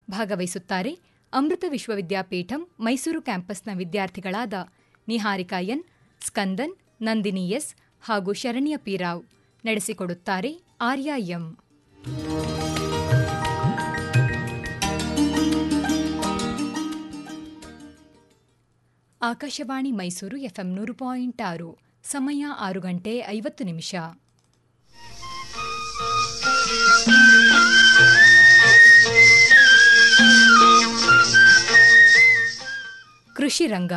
ಭಾಗವಹಿಸುತ್ತಾರೆ ಅಮೃತ ವಿಶ್ವವಿದ್ಯಾಪೀಠಂ ಮೈಸೂರು ಕ್ಯಾಂಪಸ್ನ ವಿದ್ಯಾರ್ಥಿಗಳಾದ ನಿಹಾರಿಕಾ ಎನ್ ಸ್ಕಂದನ್ ನಂದಿನಿ ಎಸ್ ಹಾಗೂ ಶರಣ್ಯ ಪಿರಾವ್ ನಡೆಸಿಕೊಡುತ್ತಾರೆ ಆರ್ಯ ಎಂ ಆಕಾಶವಾಣಿ ಮೈಸೂರು ಎಫ್ಎಂ ನೂರು ಪಾಯಿಂಟ್ ಆರು ಸಮಯ ಆರು ಗಂಟೆ ಐವತ್ತು ನಿಮಿಷ ಕೃಷಿ ರಂಗ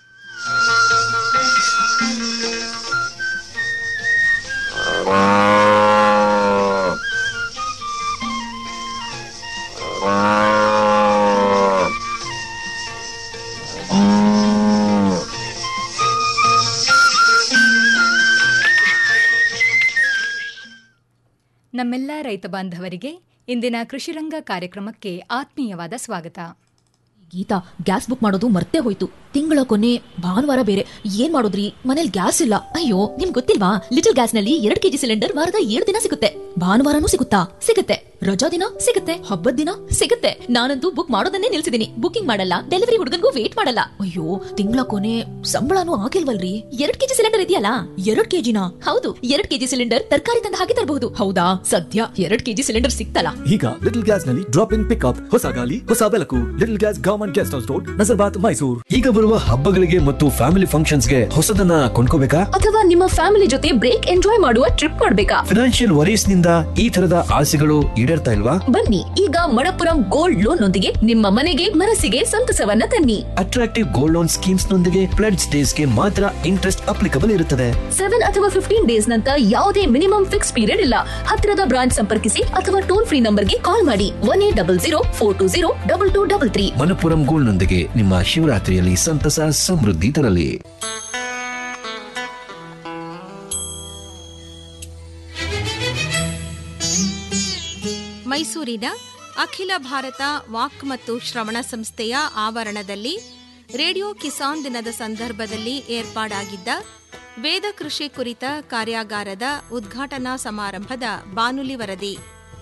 ನಮ್ಮೆಲ್ಲ ರೈತ ಬಾಂಧವರಿಗೆ ಇಂದಿನ ಕೃಷಿರಂಗ ಕಾರ್ಯಕ್ರಮಕ್ಕೆ ಆತ್ಮೀಯವಾದ ಸ್ವಾಗತ ಗೀತಾ ಗ್ಯಾಸ್ ಬುಕ್ ಮಾಡೋದು ಮರ್ತೇ ಹೋಯ್ತು ತಿಂಗಳ ಕೊನೆ ಭಾನುವಾರ ಬೇರೆ ಏನ್ ಮಾಡೋದ್ರಿ ಮನೇಲಿ ಗ್ಯಾಸ್ ಇಲ್ಲ ಅಯ್ಯೋ ನಿಮ್ ಗೊತ್ತಿಲ್ವಾ ಲಿಟಲ್ ಗ್ಯಾಸ್ ನಲ್ಲಿ ಎರಡ್ ಕೆಜಿ ಸಿಲಿಂಡರ್ ವಾರದ ಏಳು ದಿನ ಸಿಗುತ್ತೆ ಭಾನುವಾರನೂ ಸಿಗುತ್ತಾ ಸಿಗುತ್ತೆ ರಜಾ ದಿನ ಸಿಗುತ್ತೆ ಹಬ್ಬದ ದಿನ ಸಿಗುತ್ತೆ ನಾನಂತೂ ಬುಕ್ ಮಾಡೋದನ್ನೇ ನಿಲ್ಸಿದೀನಿ ಬುಕಿಂಗ್ ಮಾಡಲ್ಲ ಡೆಲಿವರಿ ಹುಡುಗನ್ಗೂ ವೇಟ್ ಮಾಡಲ್ಲ ಅಯ್ಯೋ ತಿಂಗಳ ಕೊನೆ ಸಂಬಳನೂ ಆಗಿಲ್ವಲ್ರಿ ಎರಡ್ ಕೆಜಿ ಸಿಲಿಂಡರ್ ಇದೆಯಲ್ಲ ಎರಡ್ ಕೆಜಿನ ಹೌದು ಎರಡ್ ಕೆಜಿ ಸಿಲಿಂಡರ್ ತರಕಾರಿ ತಂದ ಹಾಗೆ ತರಬಹುದು ಹೌದಾ ಸದ್ಯ ಎರಡ್ ಕೆಜಿ ಸಿಲಿಂಡರ್ ಸಿಕ್ತಲ್ಲ ಈಗ ಲಿಟಲ್ ಗ್ಯಾಸ್ ನಲ್ಲಿ ಡ್ರಾಪ್ ಇನ್ ಪಿಕ್ಅಪ್ ಹೊಸ ಗಾಲಿ ಹೊಸ ಬೆಳಕು little gas government guest house road Nazarbad Mysuru ಈಗ ಬರುವ ಹಬ್ಬಗಳಿಗೆ ಮತ್ತು ಫ್ಯಾಮಿಲಿ ಫಂಕ್ಷನ್ಸ್ಗೆ ಹೊಸದನ್ನ ಕೊಂಡ್ಕೋಬೇಕಾ ಅಥವಾ ನಿಮ್ಮ ಫ್ಯಾಮಿಲಿ ಜೊತೆ ಬ್ರೇಕ್ ಎಂಜಾಯ್ ಮಾಡುವ ಟ್ರಿಪ್ ಮಾಡ್ಬೇಕಾ ಫಿನಾನ್ಷಿಯಲ್ ವರೀಸ್ ನಿಂದ ಈ ತರದ ಆಸೆಗಳು ಈಡೇರ್ತಾ ಇಲ್ವಾ ಬನ್ನಿ ಈಗ ಮಣಪುರಂ ಗೋಲ್ಡ್ ಲೋನ್ ನೊಂದಿಗೆ ನಿಮ್ಮ ಮನೆಗೆ ಮನಸ್ಸಿಗೆ ಸಂತಸವನ್ನ ತನ್ನಿ ಅಟ್ರಾಕ್ಟಿವ್ ಗೋಲ್ಡ್ ಲೋನ್ ಸ್ಕೀಮ್ಸ್ ನೊಂದಿಗೆ ಪ್ಲೆಡ್ಸ್ ಡೇಸ್ ಗೆ ಮಾತ್ರ ಇಂಟ್ರೆಸ್ಟ್ ಅಪ್ಲಿಕಬಲ್ ಇರುತ್ತದೆ ಸೆವೆನ್ ಅಥವಾ ಫಿಫ್ಟೀನ್ ಡೇಸ್ ನಂತ ಯಾವುದೇ ಮಿನಿಮಮ್ ಫಿಕ್ಸ್ ಪೀರಿಯಡ್ ಇಲ್ಲ ಹತ್ತಿರದ ಬ್ರಾಂಚ್ ಸಂಪರ್ಕಿಸಿ ಅಥವಾ ಟೋಲ್ ಫ್ರೀ ನಂಬರ್ಗೆ ಕಾಲ್ ಮಾಡಿ one eight double zero four two zero double two double three Manappuram gold ನೊಂದಿಗೆ ನಿಮ್ಮ ಶಿವರಾತ್ರಿಯಲ್ಲಿ ಸಂತಸ ಸಮೃದ್ಧಿ ತರಲಿ ಮೈಸೂರಿನ ಅಖಿಲ ಭಾರತ ವಾಕ್ ಮತ್ತು ಶ್ರವಣ ಸಂಸ್ಥೆಯ ಆವರಣದಲ್ಲಿ ರೇಡಿಯೋ ಕಿಸಾನ್ ದಿನದ ಸಂದರ್ಭದಲ್ಲಿ ಏರ್ಪಾಡಾಗಿದ್ದ ವೇದ ಕೃಷಿ ಕುರಿತ ಕಾರ್ಯಾಗಾರದ ಉದ್ಘಾಟನಾ ಸಮಾರಂಭದ ಬಾನುಲಿ ವರದಿ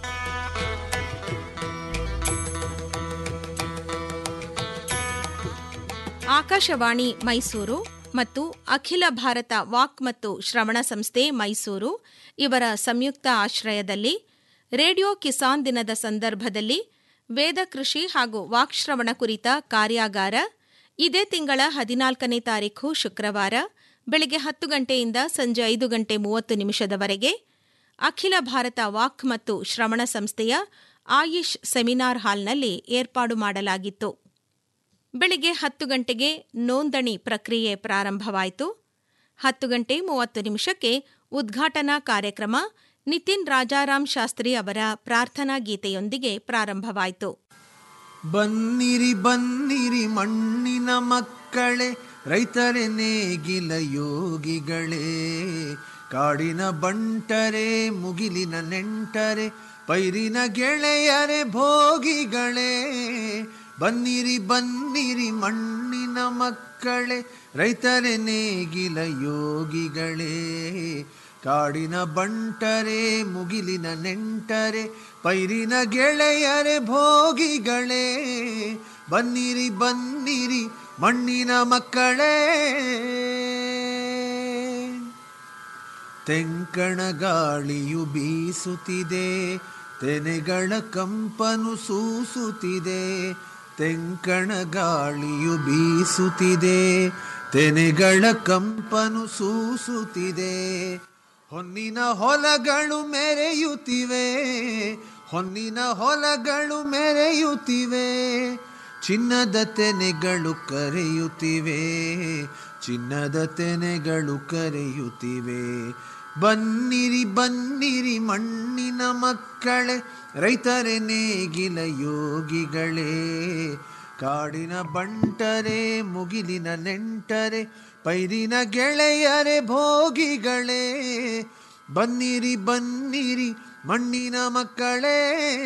ಆಕಾಶವಾಣಿ ಮೈಸೂರು ಮತ್ತು ಅಖಿಲ ಭಾರತ ವಾಕ್ ಮತ್ತು ಶ್ರವಣ ಸಂಸ್ಥೆ ಮೈಸೂರು ಇವರ ಸಂಯುಕ್ತ ಆಶ್ರಯದಲ್ಲಿ ರೇಡಿಯೋ ಕಿಸಾನ್ ದಿನದ ಸಂದರ್ಭದಲ್ಲಿ ವೇದ ಕೃಷಿ ಹಾಗೂ ವಾಕ್ಶ್ರವಣ ಕುರಿತ ಕಾರ್ಯಾಗಾರ ಇದೇ ತಿಂಗಳ ಹದಿನಾಲ್ಕನೇ ತಾರೀಖು ಶುಕ್ರವಾರ ಬೆಳಗ್ಗೆ ಹತ್ತು ಗಂಟೆಯಿಂದ ಸಂಜೆ ಐದು ಗಂಟೆ ಮೂವತ್ತು ನಿಮಿಷದವರೆಗೆ ಅಖಿಲ ಭಾರತ ವಾಕ್ ಮತ್ತು ಶ್ರವಣ ಸಂಸ್ಥೆಯ ಆಯುಷ್ ಸೆಮಿನಾರ್ ಹಾಲ್ನಲ್ಲಿ ಏರ್ಪಾಡು ಮಾಡಲಾಗಿತ್ತು ಬೆಳಿಗ್ಗೆ ಹತ್ತು ಗಂಟೆಗೆ ನೋಂದಣಿ ಪ್ರಕ್ರಿಯೆ ಪ್ರಾರಂಭವಾಯಿತು ಹತ್ತು ಗಂಟೆ ಮೂವತ್ತು ನಿಮಿಷಕ್ಕೆ ಉದ್ಘಾಟನಾ ಕಾರ್ಯಕ್ರಮ ನಿತಿನ್ ರಾಜಾರಾಮ್ ಶಾಸ್ತ್ರಿ ಅವರ ಪ್ರಾರ್ಥನಾ ಗೀತೆಯೊಂದಿಗೆ ಪ್ರಾರಂಭವಾಯಿತು ಬನ್ನಿರಿ ಬನ್ನಿರಿ ಮಣ್ಣಿನ ಮಕ್ಕಳೇ ರೈತರೇ ನೇಗಿಲ ಯೋಗಿಗಳೇ ಕಾಡಿನ ಬಂಟರೆ ಮುಗಿಲಿನ ನೆಂಟರೆ ಪೈರಿನ ಗೆಳೆಯರೆ ಭೋಗಿಗಳೇ ಬನ್ನಿರಿ ಬನ್ನಿರಿ ಮಣ್ಣಿನ ಮಕ್ಕಳೇ ರೈತರೇ ನೇಗಿಲ ಯೋಗಿಗಳೇ ಕಾಡಿನ ಬಂಟರೆ ಮುಗಿಲಿನ ನೆಂಟರೆ ಪೈರಿನ ಗೆಳೆಯರೆ ಭೋಗಿಗಳೇ ಬನ್ನಿರಿ ಬನ್ನಿರಿ ಮಣ್ಣಿನ ಮಕ್ಕಳೇ ತೆಂಕಣ ಗಾಳಿಯು ಬೀಸುತ್ತಿದೆ ತೆನೆಗಳ ಕಂಪನು ಸೂಸುತ್ತಿದೆ ತೆಂಕಣ ಗಾಳಿಯು ಬೀಸುತ್ತಿದೆ ತೆನೆಗಳ ಕಂಪನು ಸೂಸುತ್ತಿದೆ ಹೊನ್ನಿನ ಹೊಲಗಳು ಮೆರೆಯುತ್ತಿವೆ ಹೊನ್ನಿನ ಹೊಲಗಳು ಮೆರೆಯುತ್ತಿವೆ ಚಿನ್ನದ ತೆನೆಗಳು ಕರೆಯುತ್ತಿವೆ ಚಿನ್ನದ ತೆನೆಗಳು ಕರೆಯುತ್ತಿವೆ ಬನ್ನಿರಿ ಬನ್ನಿರಿ ಮಣ್ಣಿನ ಮಕ್ಕಳೇ ರೈತರೇ ನೇಗಿಲ ಯೋಗಿಗಳೇ ಕಾಡಿನ ಬಂಟರೆ ಮುಗಿಲಿನ ನೆಂಟರೆ ಪೈರಿನ ಗೆಳೆಯರೆ ಭೋಗಿಗಳೇ ಬನ್ನಿರಿ ಬನ್ನಿರಿ ಮಣ್ಣಿನ ಮಕ್ಕಳೇ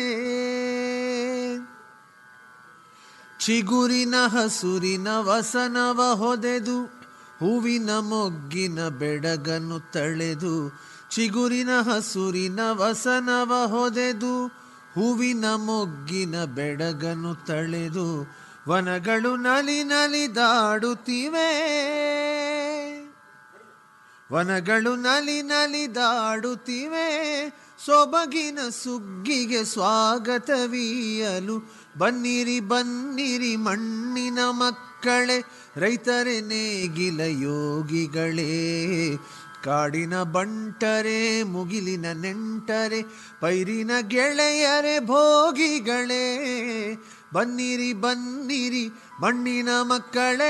ಚಿಗುರಿನ ಹಸುರಿನ ವಸನವ ಹೊದೆದು ಹೂವಿನ ಮೊಗ್ಗಿನ ಬೆಡಗನ್ನು ತಳೆದು ಚಿಗುರಿನ ಹಸುರಿನ ವಸನವ ಹೊದೆದು ಹೂವಿನ ಮೊಗ್ಗಿನ ಬೆಡಗನು ತಳೆದು ವನಗಳು ನಲಿ ನಲಿದಾಡುತ್ತಿವೆ ವನಗಳು ನಲಿ ನಲಿದಾಡುತ್ತಿವೆ ಸೊಬಗಿನ ಸುಗ್ಗಿಗೆ ಸ್ವಾಗತವೀಯಲು ಬನ್ನಿರಿ ಬನ್ನಿರಿ ಮಣ್ಣಿನ ಮಕ್ಕಳೇ ರೈತರೇ ನೇಗಿಲ ಯೋಗಿಗಳೇ ಕಾಡಿನ ಬಂಟರೆ ಮುಗಿಲಿನ ನೆಂಟರೆ ಪೈರಿನ ಗೆಳೆಯರೆ ಭೋಗಿಗಳೇ ಬನ್ನಿರಿ ಬನ್ನಿರಿ ಮಣ್ಣಿನ ಮಕ್ಕಳೇ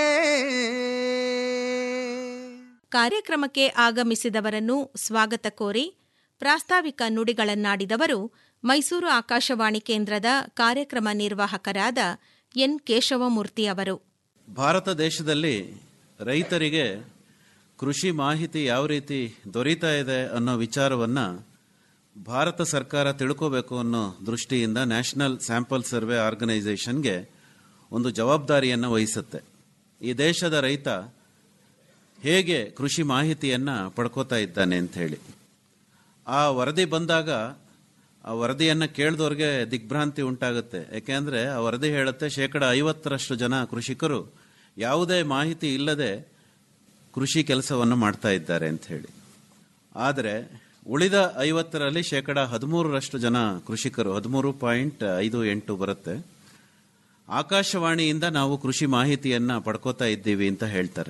ಕಾರ್ಯಕ್ರಮಕ್ಕೆ ಆಗಮಿಸಿದವರನ್ನು ಸ್ವಾಗತ ಕೋರಿ ಪ್ರಾಸ್ತಾವಿಕ ನುಡಿಗಳನ್ನಾಡಿದವರು ಮೈಸೂರು ಆಕಾಶವಾಣಿ ಕೇಂದ್ರದ ಕಾರ್ಯಕ್ರಮ ನಿರ್ವಾಹಕರಾದ ಎನ್ ಕೇಶವಮೂರ್ತಿ ಅವರು ಭಾರತ ದೇಶದಲ್ಲಿ ರೈತರಿಗೆ ಕೃಷಿ ಮಾಹಿತಿ ಯಾವ ರೀತಿ ದೊರೀತಾ ಇದೆ ಅನ್ನೋ ವಿಚಾರವನ್ನು ಭಾರತ ಸರ್ಕಾರ ತಿಳ್ಕೋಬೇಕು ಅನ್ನೋ ದೃಷ್ಟಿಯಿಂದ ನ್ಯಾಷನಲ್ ಸ್ಯಾಂಪಲ್ ಸರ್ವೆ ಆರ್ಗನೈಸೇಷನ್ಗೆ ಒಂದು ಜವಾಬ್ದಾರಿಯನ್ನು ವಹಿಸುತ್ತೆ ಈ ದೇಶದ ರೈತ ಹೇಗೆ ಕೃಷಿ ಮಾಹಿತಿಯನ್ನು ಪಡ್ಕೋತಾ ಇದ್ದಾನೆ ಅಂತ ಹೇಳಿ ಆ ವರದಿ ಬಂದಾಗ ಆ ವರದಿಯನ್ನು ಕೇಳಿದವ್ರಿಗೆ ದಿಗ್ಭ್ರಾಂತಿ ಉಂಟಾಗುತ್ತೆ ಯಾಕೆಂದರೆ ಆ ವರದಿ ಹೇಳುತ್ತೆ ಶೇಕಡ ಐವತ್ತರಷ್ಟು ಜನ ಕೃಷಿಕರು ಯಾವುದೇ ಮಾಹಿತಿ ಇಲ್ಲದೆ ಕೃಷಿ ಕೆಲಸವನ್ನು ಮಾಡ್ತಾ ಇದ್ದಾರೆ ಅಂತ ಹೇಳಿ ಆದರೆ ಉಳಿದ ಐವತ್ತರಲ್ಲಿ ಶೇಕಡ ಹದಿಮೂರರಷ್ಟು ಜನ ಕೃಷಿಕರು ಹದಿಮೂರು ಪಾಯಿಂಟ್ ಐದು ಎಂಟು ಬರುತ್ತೆ ಆಕಾಶವಾಣಿಯಿಂದ ನಾವು ಕೃಷಿ ಮಾಹಿತಿಯನ್ನು ಪಡ್ಕೋತಾ ಇದ್ದೀವಿ ಅಂತ ಹೇಳ್ತಾರೆ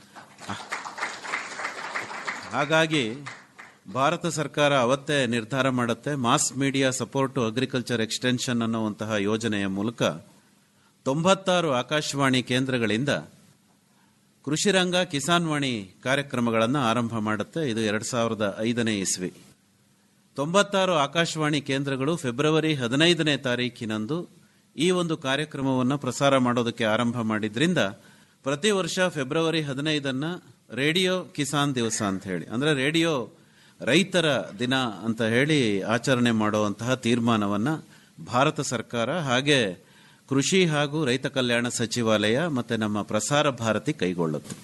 ಹಾಗಾಗಿ ಭಾರತ ಸರ್ಕಾರ ಅವತ್ತೇ ನಿರ್ಧಾರ ಮಾಡುತ್ತೆ mass media support to agriculture extension ಅನ್ನುವಂತಹ ಯೋಜನೆಯ ಮೂಲಕ ತೊಂಬತ್ತಾರು ಆಕಾಶವಾಣಿ ಕೇಂದ್ರಗಳಿಂದ ಕೃಷಿರಂಗ ಕಿಸಾನ್ ವಾಣಿ ಕಾರ್ಯಕ್ರಮಗಳನ್ನು ಆರಂಭ ಮಾಡುತ್ತೆ ಇದು ಎರಡು ಸಾವಿರದ ಐದನೇ ಇಸ್ವಿ ತೊಂಬತ್ತಾರು ಆಕಾಶವಾಣಿ ಕೇಂದ್ರಗಳು ಫೆಬ್ರವರಿ ಹದಿನೈದನೇ ತಾರೀಕಿನಂದು ಈ ಒಂದು ಕಾರ್ಯಕ್ರಮವನ್ನು ಪ್ರಸಾರ ಮಾಡೋದಕ್ಕೆ ಆರಂಭ ಮಾಡಿದ್ರಿಂದ ಪ್ರತಿ ವರ್ಷ ಫೆಬ್ರವರಿ ಹದಿನೈದನ್ನ ರೇಡಿಯೋ ಕಿಸಾನ್ ದಿವಸ ಅಂತ ಹೇಳಿ ಅಂದ್ರೆ ರೇಡಿಯೋ ರೈತರ ದಿನ ಅಂತ ಹೇಳಿ ಆಚರಣೆ ಮಾಡುವಂತಹ ತೀರ್ಮಾನವನ್ನ ಭಾರತ ಸರ್ಕಾರ ಹಾಗೆ ಕೃಷಿ ಹಾಗೂ ರೈತ ಕಲ್ಯಾಣ ಸಚಿವಾಲಯ ಮತ್ತೆ ನಮ್ಮ ಪ್ರಸಾರ ಭಾರತಿ ಕೈಗೊಳ್ಳುತ್ತೆ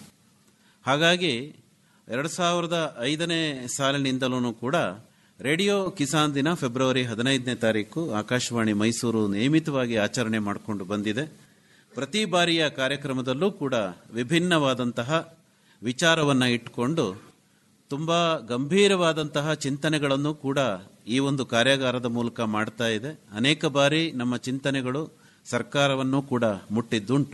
ಹಾಗಾಗಿ ಎರಡು ಸಾವಿರದ ಐದನೇ ಸಾಲಿನಿಂದಲೂ ಕೂಡ ರೇಡಿಯೋ ಕಿಸಾನ್ ದಿನ ಫೆಬ್ರವರಿ ಹದಿನೈದನೇ ತಾರೀಕು ಆಕಾಶವಾಣಿ ಮೈಸೂರು ನಿಯಮಿತವಾಗಿ ಆಚರಣೆ ಮಾಡಿಕೊಂಡು ಬಂದಿದೆ ಪ್ರತಿ ಬಾರಿಯ ಕಾರ್ಯಕ್ರಮದಲ್ಲೂ ಕೂಡ ವಿಭಿನ್ನವಾದಂತಹ ವಿಚಾರವನ್ನು ಇಟ್ಟುಕೊಂಡು ತುಂಬ ಗಂಭೀರವಾದಂತಹ ಚಿಂತನೆಗಳನ್ನು ಕೂಡ ಈ ಒಂದು ಕಾರ್ಯಾಗಾರದ ಮೂಲಕ ಮಾಡ್ತಾ ಇದೆ ಅನೇಕ ಬಾರಿ ನಮ್ಮ ಚಿಂತನೆಗಳು ಸರ್ಕಾರವನ್ನು ಕೂಡ ಮುಟ್ಟಿದ್ದುಂಟು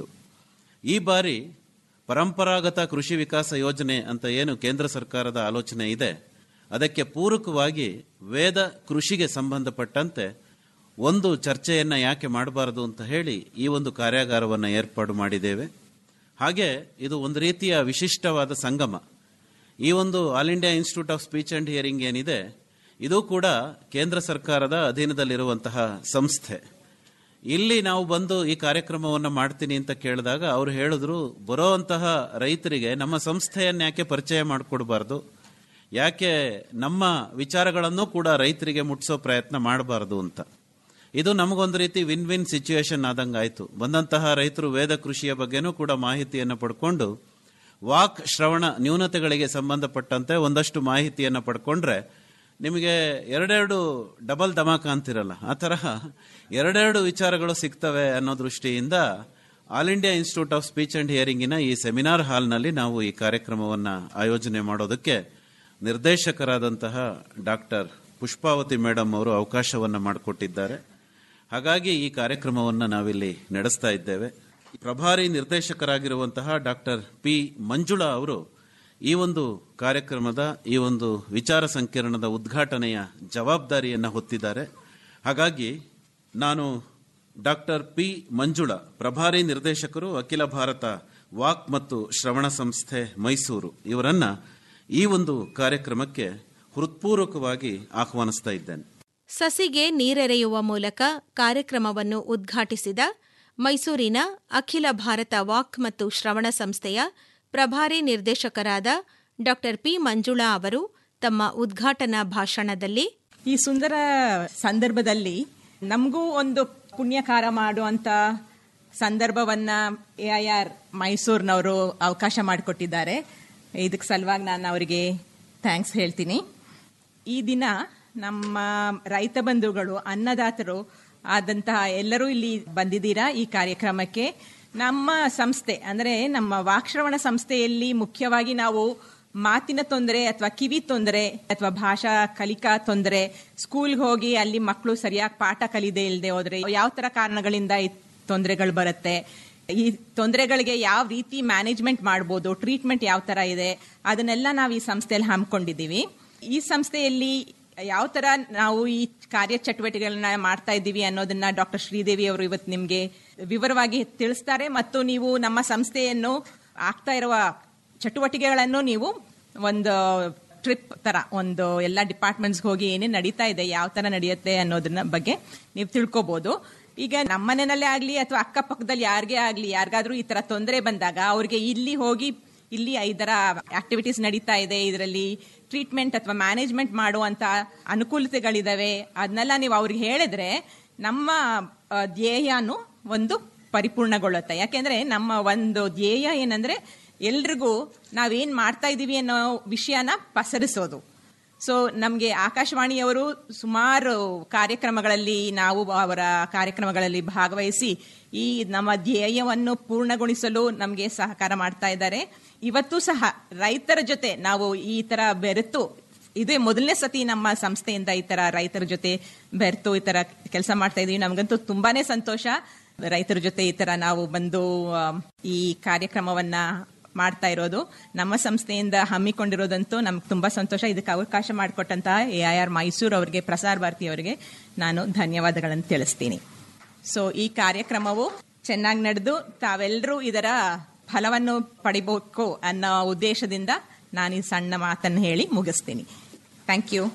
ಈ ಬಾರಿ ಪರಂಪರಾಗತ ಕೃಷಿ ವಿಕಾಸ ಯೋಜನೆ ಅಂತ ಏನು ಕೇಂದ್ರ ಸರ್ಕಾರದ ಆಲೋಚನೆ ಇದೆ ಅದಕ್ಕೆ ಪೂರಕವಾಗಿ ವೇದ ಕೃಷಿಗೆ ಸಂಬಂಧಪಟ್ಟಂತೆ ಒಂದು ಚರ್ಚೆಯನ್ನ ಯಾಕೆ ಮಾಡಬಾರದು ಅಂತ ಹೇಳಿ ಈ ಒಂದು ಕಾರ್ಯಾಗಾರವನ್ನು ಏರ್ಪಾಡು ಮಾಡಿದ್ದೇವೆ ಹಾಗೆ ಇದು ಒಂದು ರೀತಿಯ ವಿಶಿಷ್ಟವಾದ ಸಂಗಮ ಈ ಒಂದು All India Institute of Speech and Hearing ಏನಿದೆ ಇದು ಕೂಡ ಕೇಂದ್ರ ಸರ್ಕಾರದ ಅಧೀನದಲ್ಲಿರುವಂತಹ ಸಂಸ್ಥೆ ಇಲ್ಲಿ ನಾವು ಬಂದು ಈ ಕಾರ್ಯಕ್ರಮವನ್ನು ಮಾಡ್ತೀನಿ ಅಂತ ಕೇಳಿದಾಗ ಅವರು ಹೇಳಿದ್ರು ಬರೋವಂತಹ ರೈತರಿಗೆ ನಮ್ಮ ಸಿಸ್ಥೆಯನ್ನು ಯಾಕೆ ಪರಿಚಯ ಮಾಡಿಕೊಡ್ಬಾರ್ದು ಯಾಕೆ ನಮ್ಮ ವಿಚಾರಗಳನ್ನು ಕೂಡ ರೈತರಿಗೆ ಮುಟ್ಟಿಸೋ ಪ್ರಯತ್ನ ಮಾಡಬಾರ್ದು ಅಂತ ಇದು ನಮಗೊಂದು ರೀತಿ ವಿನ್ ವಿನ್ ಸಿಚುವೇಶನ್ ಆದಂಗೆ ಆಯಿತು ಬಂದಂತಹ ರೈತರು ವೇದ ಕೃಷಿಯ ಬಗ್ಗೆನೂ ಕೂಡ ಮಾಹಿತಿಯನ್ನು ಪಡ್ಕೊಂಡು ವಾಕ್ ಶ್ರವಣ ನ್ಯೂನತೆಗಳಿಗೆ ಸಂಬಂಧಪಟ್ಟಂತೆ ಒಂದಷ್ಟು ಮಾಹಿತಿಯನ್ನು ಪಡ್ಕೊಂಡ್ರೆ ನಿಮಗೆ ಎರಡೆರಡು ಡಬಲ್ ಧಮಾಕ ಅಂತಿರಲ್ಲ ಆ ತರಹ ಎರಡೆರಡು ವಿಚಾರಗಳು ಸಿಗ್ತವೆ ಅನ್ನೋ ದೃಷ್ಟಿಯಿಂದ All India Institute of Speech and ಹಿಯರಿಂಗಿನ ಈ ಸೆಮಿನಾರ್ ಹಾಲ್ನಲ್ಲಿ ನಾವು ಈ ಕಾರ್ಯಕ್ರಮವನ್ನು ಆಯೋಜನೆ ಮಾಡೋದಕ್ಕೆ ನಿರ್ದೇಶಕರಾದಂತಹ ಡಾಕ್ಟರ್ ಪುಷ್ಪಾವತಿ ಮೇಡಮ್ ಅವರು ಅವಕಾಶವನ್ನು ಮಾಡಿಕೊಟ್ಟಿದ್ದಾರೆ ಹಾಗಾಗಿ ಈ ಕಾರ್ಯಕ್ರಮವನ್ನು ನಾವಿಲ್ಲಿ ನಡೆಸ್ತಾ ಇದ್ದೇವೆ ಪ್ರಭಾರಿ ನಿರ್ದೇಶಕರಾಗಿರುವಂತಹ ಡಾಕ್ಟರ್ ಪಿ ಮಂಜುಳಾ ಅವರು ಈ ಒಂದು ಕಾರ್ಯಕ್ರಮದ ಈ ಒಂದು ವಿಚಾರ ಸಂಕಿರಣದ ಉದ್ಘಾಟನೆಯ ಜವಾಬ್ದಾರಿಯನ್ನು ಹೊತ್ತಿದ್ದಾರೆ ಹಾಗಾಗಿ ನಾನು ಡಾಕ್ಟರ್ ಪಿ ಮಂಜುಳಾ ಪ್ರಭಾರಿ ನಿರ್ದೇಶಕರು ಅಖಿಲ ಭಾರತ ವಾಕ್ ಮತ್ತು ಶ್ರವಣ ಸಂಸ್ಥೆ ಮೈಸೂರು ಇವರನ್ನ ಈ ಒಂದು ಕಾರ್ಯಕ್ರಮಕ್ಕೆ ಹೃತ್ಪೂರ್ವಕವಾಗಿ ಆಹ್ವಾನಿಸ್ತಾ ಇದ್ದೇನೆ ಸಸಿಗೆ ನೀರೆರೆಯುವ ಮೂಲಕ ಕಾರ್ಯಕ್ರಮವನ್ನು ಉದ್ಘಾಟಿಸಿದ ಮೈಸೂರಿನ ಅಖಿಲ ಭಾರತ ವಾಕ್ ಮತ್ತು ಶ್ರವಣ ಸಂಸ್ಥೆಯ ಪ್ರಭಾರಿ ನಿರ್ದೇಶಕರಾದ ಡಾ ಪಿ ಮಂಜುಳಾ ಅವರು ತಮ್ಮ ಉದ್ಘಾಟನಾ ಭಾಷಣದಲ್ಲಿ ಈ ಸುಂದರ ಸಂದರ್ಭದಲ್ಲಿ ನಮಗೂ ಒಂದು ಪುಣ್ಯಕಾರ ಮಾಡುವಂತ ಸಂದರ್ಭವನ್ನ ಎ ಐ ಆರ್ ಮೈಸೂರಿನವರು ಅವಕಾಶ ಮಾಡಿಕೊಟ್ಟಿದ್ದಾರೆ ಇದಕ್ಕೆ ಸಲುವಾಗಿ ನಾನು ಅವರಿಗೆ ಥ್ಯಾಂಕ್ಸ್ ಹೇಳ್ತೀನಿ ಈ ದಿನ ನಮ್ಮ ರೈತ ಬಂಧುಗಳು ಅನ್ನದಾತರು ಆದಂತಹ ಎಲ್ಲರೂ ಇಲ್ಲಿ ಬಂದಿದ್ದೀರಾ ಈ ಕಾರ್ಯಕ್ರಮಕ್ಕೆ ನಮ್ಮ ಸಂಸ್ಥೆ ಅಂದರೆ ನಮ್ಮ ವಾಕ್ಶ್ರವಣ ಸಂಸ್ಥೆಯಲ್ಲಿ ಮುಖ್ಯವಾಗಿ ನಾವು ಮಾತಿನ ತೊಂದರೆ ಅಥವಾ ಕಿವಿ ತೊಂದರೆ ಅಥವಾ ಭಾಷಾ ಕಲಿಕಾ ತೊಂದರೆ ಸ್ಕೂಲ್ಗೆ ಹೋಗಿ ಅಲ್ಲಿ ಮಕ್ಕಳು ಸರಿಯಾಗಿ ಪಾಠ ಕಲಿದೆ ಇಲ್ಲದೆ ಹೋದ್ರೆ ಯಾವ ತರ ಕಾರಣಗಳಿಂದ ಈ ತೊಂದರೆಗಳು ಬರುತ್ತೆ ಈ ತೊಂದರೆಗಳಿಗೆ ಯಾವ ರೀತಿ ಮ್ಯಾನೇಜ್ಮೆಂಟ್ ಮಾಡ್ಬೋದು ಟ್ರೀಟ್ಮೆಂಟ್ ಯಾವ ತರ ಇದೆ ಅದನ್ನೆಲ್ಲ ನಾವು ಈ ಸಂಸ್ಥೆಯಲ್ಲಿ ಹಮ್ಮಿಕೊಂಡಿದ್ದೀವಿ ಈ ಸಂಸ್ಥೆಯಲ್ಲಿ ಯಾವ ತರ ನಾವು ಈ ಕಾರ್ಯಚಟುವಟಿಕೆಗಳನ್ನ ಮಾಡ್ತಾ ಇದ್ದೀವಿ ಅನ್ನೋದನ್ನ ಡಾಕ್ಟರ್ ಶ್ರೀದೇವಿ ಅವರು ಇವತ್ತು ನಿಮಗೆ ವಿವರವಾಗಿ ತಿಳಿಸ್ತಾರೆ ಮತ್ತು ನೀವು ನಮ್ಮ ಸಂಸ್ಥೆಯನ್ನು ಆಗ್ತಾ ಇರುವ ಚಟುವಟಿಕೆಗಳನ್ನು ನೀವು ಒಂದು ಟ್ರಿಪ್ ತರ ಒಂದು ಎಲ್ಲ ಡಿಪಾರ್ಟ್ಮೆಂಟ್ಸ್ಗೆ ಹೋಗಿ ಏನೇನು ನಡೀತಾ ಇದೆ ಯಾವ ತರ ನಡೆಯುತ್ತೆ ಅನ್ನೋದನ್ನ ಬಗ್ಗೆ ನೀವು ತಿಳ್ಕೊಬಹುದು ಈಗ ನಮ್ಮನೆಯಲ್ಲೇ ಆಗ್ಲಿ ಅಥವಾ ಅಕ್ಕಪಕ್ಕದಲ್ಲಿ ಯಾರಿಗೇ ಆಗ್ಲಿ ಯಾರಿಗಾದ್ರೂ ಈ ತರ ತೊಂದರೆ ಬಂದಾಗ ಅವ್ರಿಗೆ ಇಲ್ಲಿ ಹೋಗಿ ಇಲ್ಲಿ ಇದರ ಆಕ್ಟಿವಿಟೀಸ್ ನಡೀತಾ ಇದೆ ಇದರಲ್ಲಿ ಟ್ರೀಟ್ಮೆಂಟ್ ಅಥವಾ ಮ್ಯಾನೇಜ್ಮೆಂಟ್ ಮಾಡುವಂತ ಅನುಕೂಲತೆಗಳಿದಾವೆ ಅದನ್ನೆಲ್ಲ ನೀವು ಅವ್ರಿಗೆ ಹೇಳಿದ್ರೆ ನಮ್ಮ ಆ, ಧ್ಯೇಯನು ಒಂದು ಪರಿಪೂರ್ಣಗೊಳ್ಳುತ್ತೆ ಯಾಕೆಂದ್ರೆ ನಮ್ಮ ಒಂದು ಧ್ಯೇಯ ಏನಂದ್ರೆ ಎಲ್ರಿಗೂ ನಾವೇನ್ ಮಾಡ್ತಾ ಇದೀವಿ ಅನ್ನೋ ವಿಷಯನ ಪಸರಿಸೋದು ಸೊ ನಮಗೆ ಆಕಾಶವಾಣಿಯವರು ಸುಮಾರು ಕಾರ್ಯಕ್ರಮಗಳಲ್ಲಿ ನಾವು ಅವರ ಕಾರ್ಯಕ್ರಮಗಳಲ್ಲಿ ಭಾಗವಹಿಸಿ ಈ ನಮ್ಮ ಧ್ಯೇಯವನ್ನು ಪೂರ್ಣಗೊಳಿಸಲು ನಮಗೆ ಸಹಕಾರ ಮಾಡ್ತಾ ಇದ್ದಾರೆ ಇವತ್ತು ಸಹ ರೈತರ ಜೊತೆ ನಾವು ಈ ತರ ಬೆರೆತು ಇದೇ ಮೊದಲನೇ ಸತಿ ನಮ್ಮ ಸಂಸ್ಥೆಯಿಂದ ಈ ತರ ರೈತರ ಜೊತೆ ಬೆರೆತು ಈ ತರ ಕೆಲಸ ಮಾಡ್ತಾ ಇದೀವಿ ನಮಗಂತೂ ತುಂಬಾನೇ ಸಂತೋಷ ರೈತರ ಜೊತೆ ಈ ತರ ನಾವು ಬಂದು ಆ, ಈ ಕಾರ್ಯಕ್ರಮವನ್ನ ಮಾಡ್ತಾ ಇರೋದು ನಮ್ಮ ಸಂಸ್ಥೆಯಿಂದ ಹಮ್ಮಿಕೊಂಡಿರೋದಂತೂ ನಮ್ಗೆ ತುಂಬಾ ಸಂತೋಷ ಇದಕ್ಕೆ ಅವಕಾಶ ಮಾಡಿಕೊಟ್ಟಂತಹ ಎ ಐ ಆರ್ ಮೈಸೂರು ಅವರಿಗೆ ಪ್ರಸಾರ ಭಾರತಿ ಅವರಿಗೆ ನಾನು ಧನ್ಯವಾದಗಳನ್ನು ತಿಳಿಸ್ತೀನಿ ಸೊ ಈ ಕಾರ್ಯಕ್ರಮವು ಚೆನ್ನಾಗಿ ನಡೆದು ತಾವೆಲ್ಲರೂ ಇದರ ಫಲವನ್ನು ಪಡಿಬೇಕು ಅನ್ನೋ ಉದ್ದೇಶದಿಂದ ನಾನು ಈ ಸಣ್ಣ ಮಾತನ್ನು ಹೇಳಿ ಮುಗಿಸ್ತೀನಿ ಥ್ಯಾಂಕ್ ಯು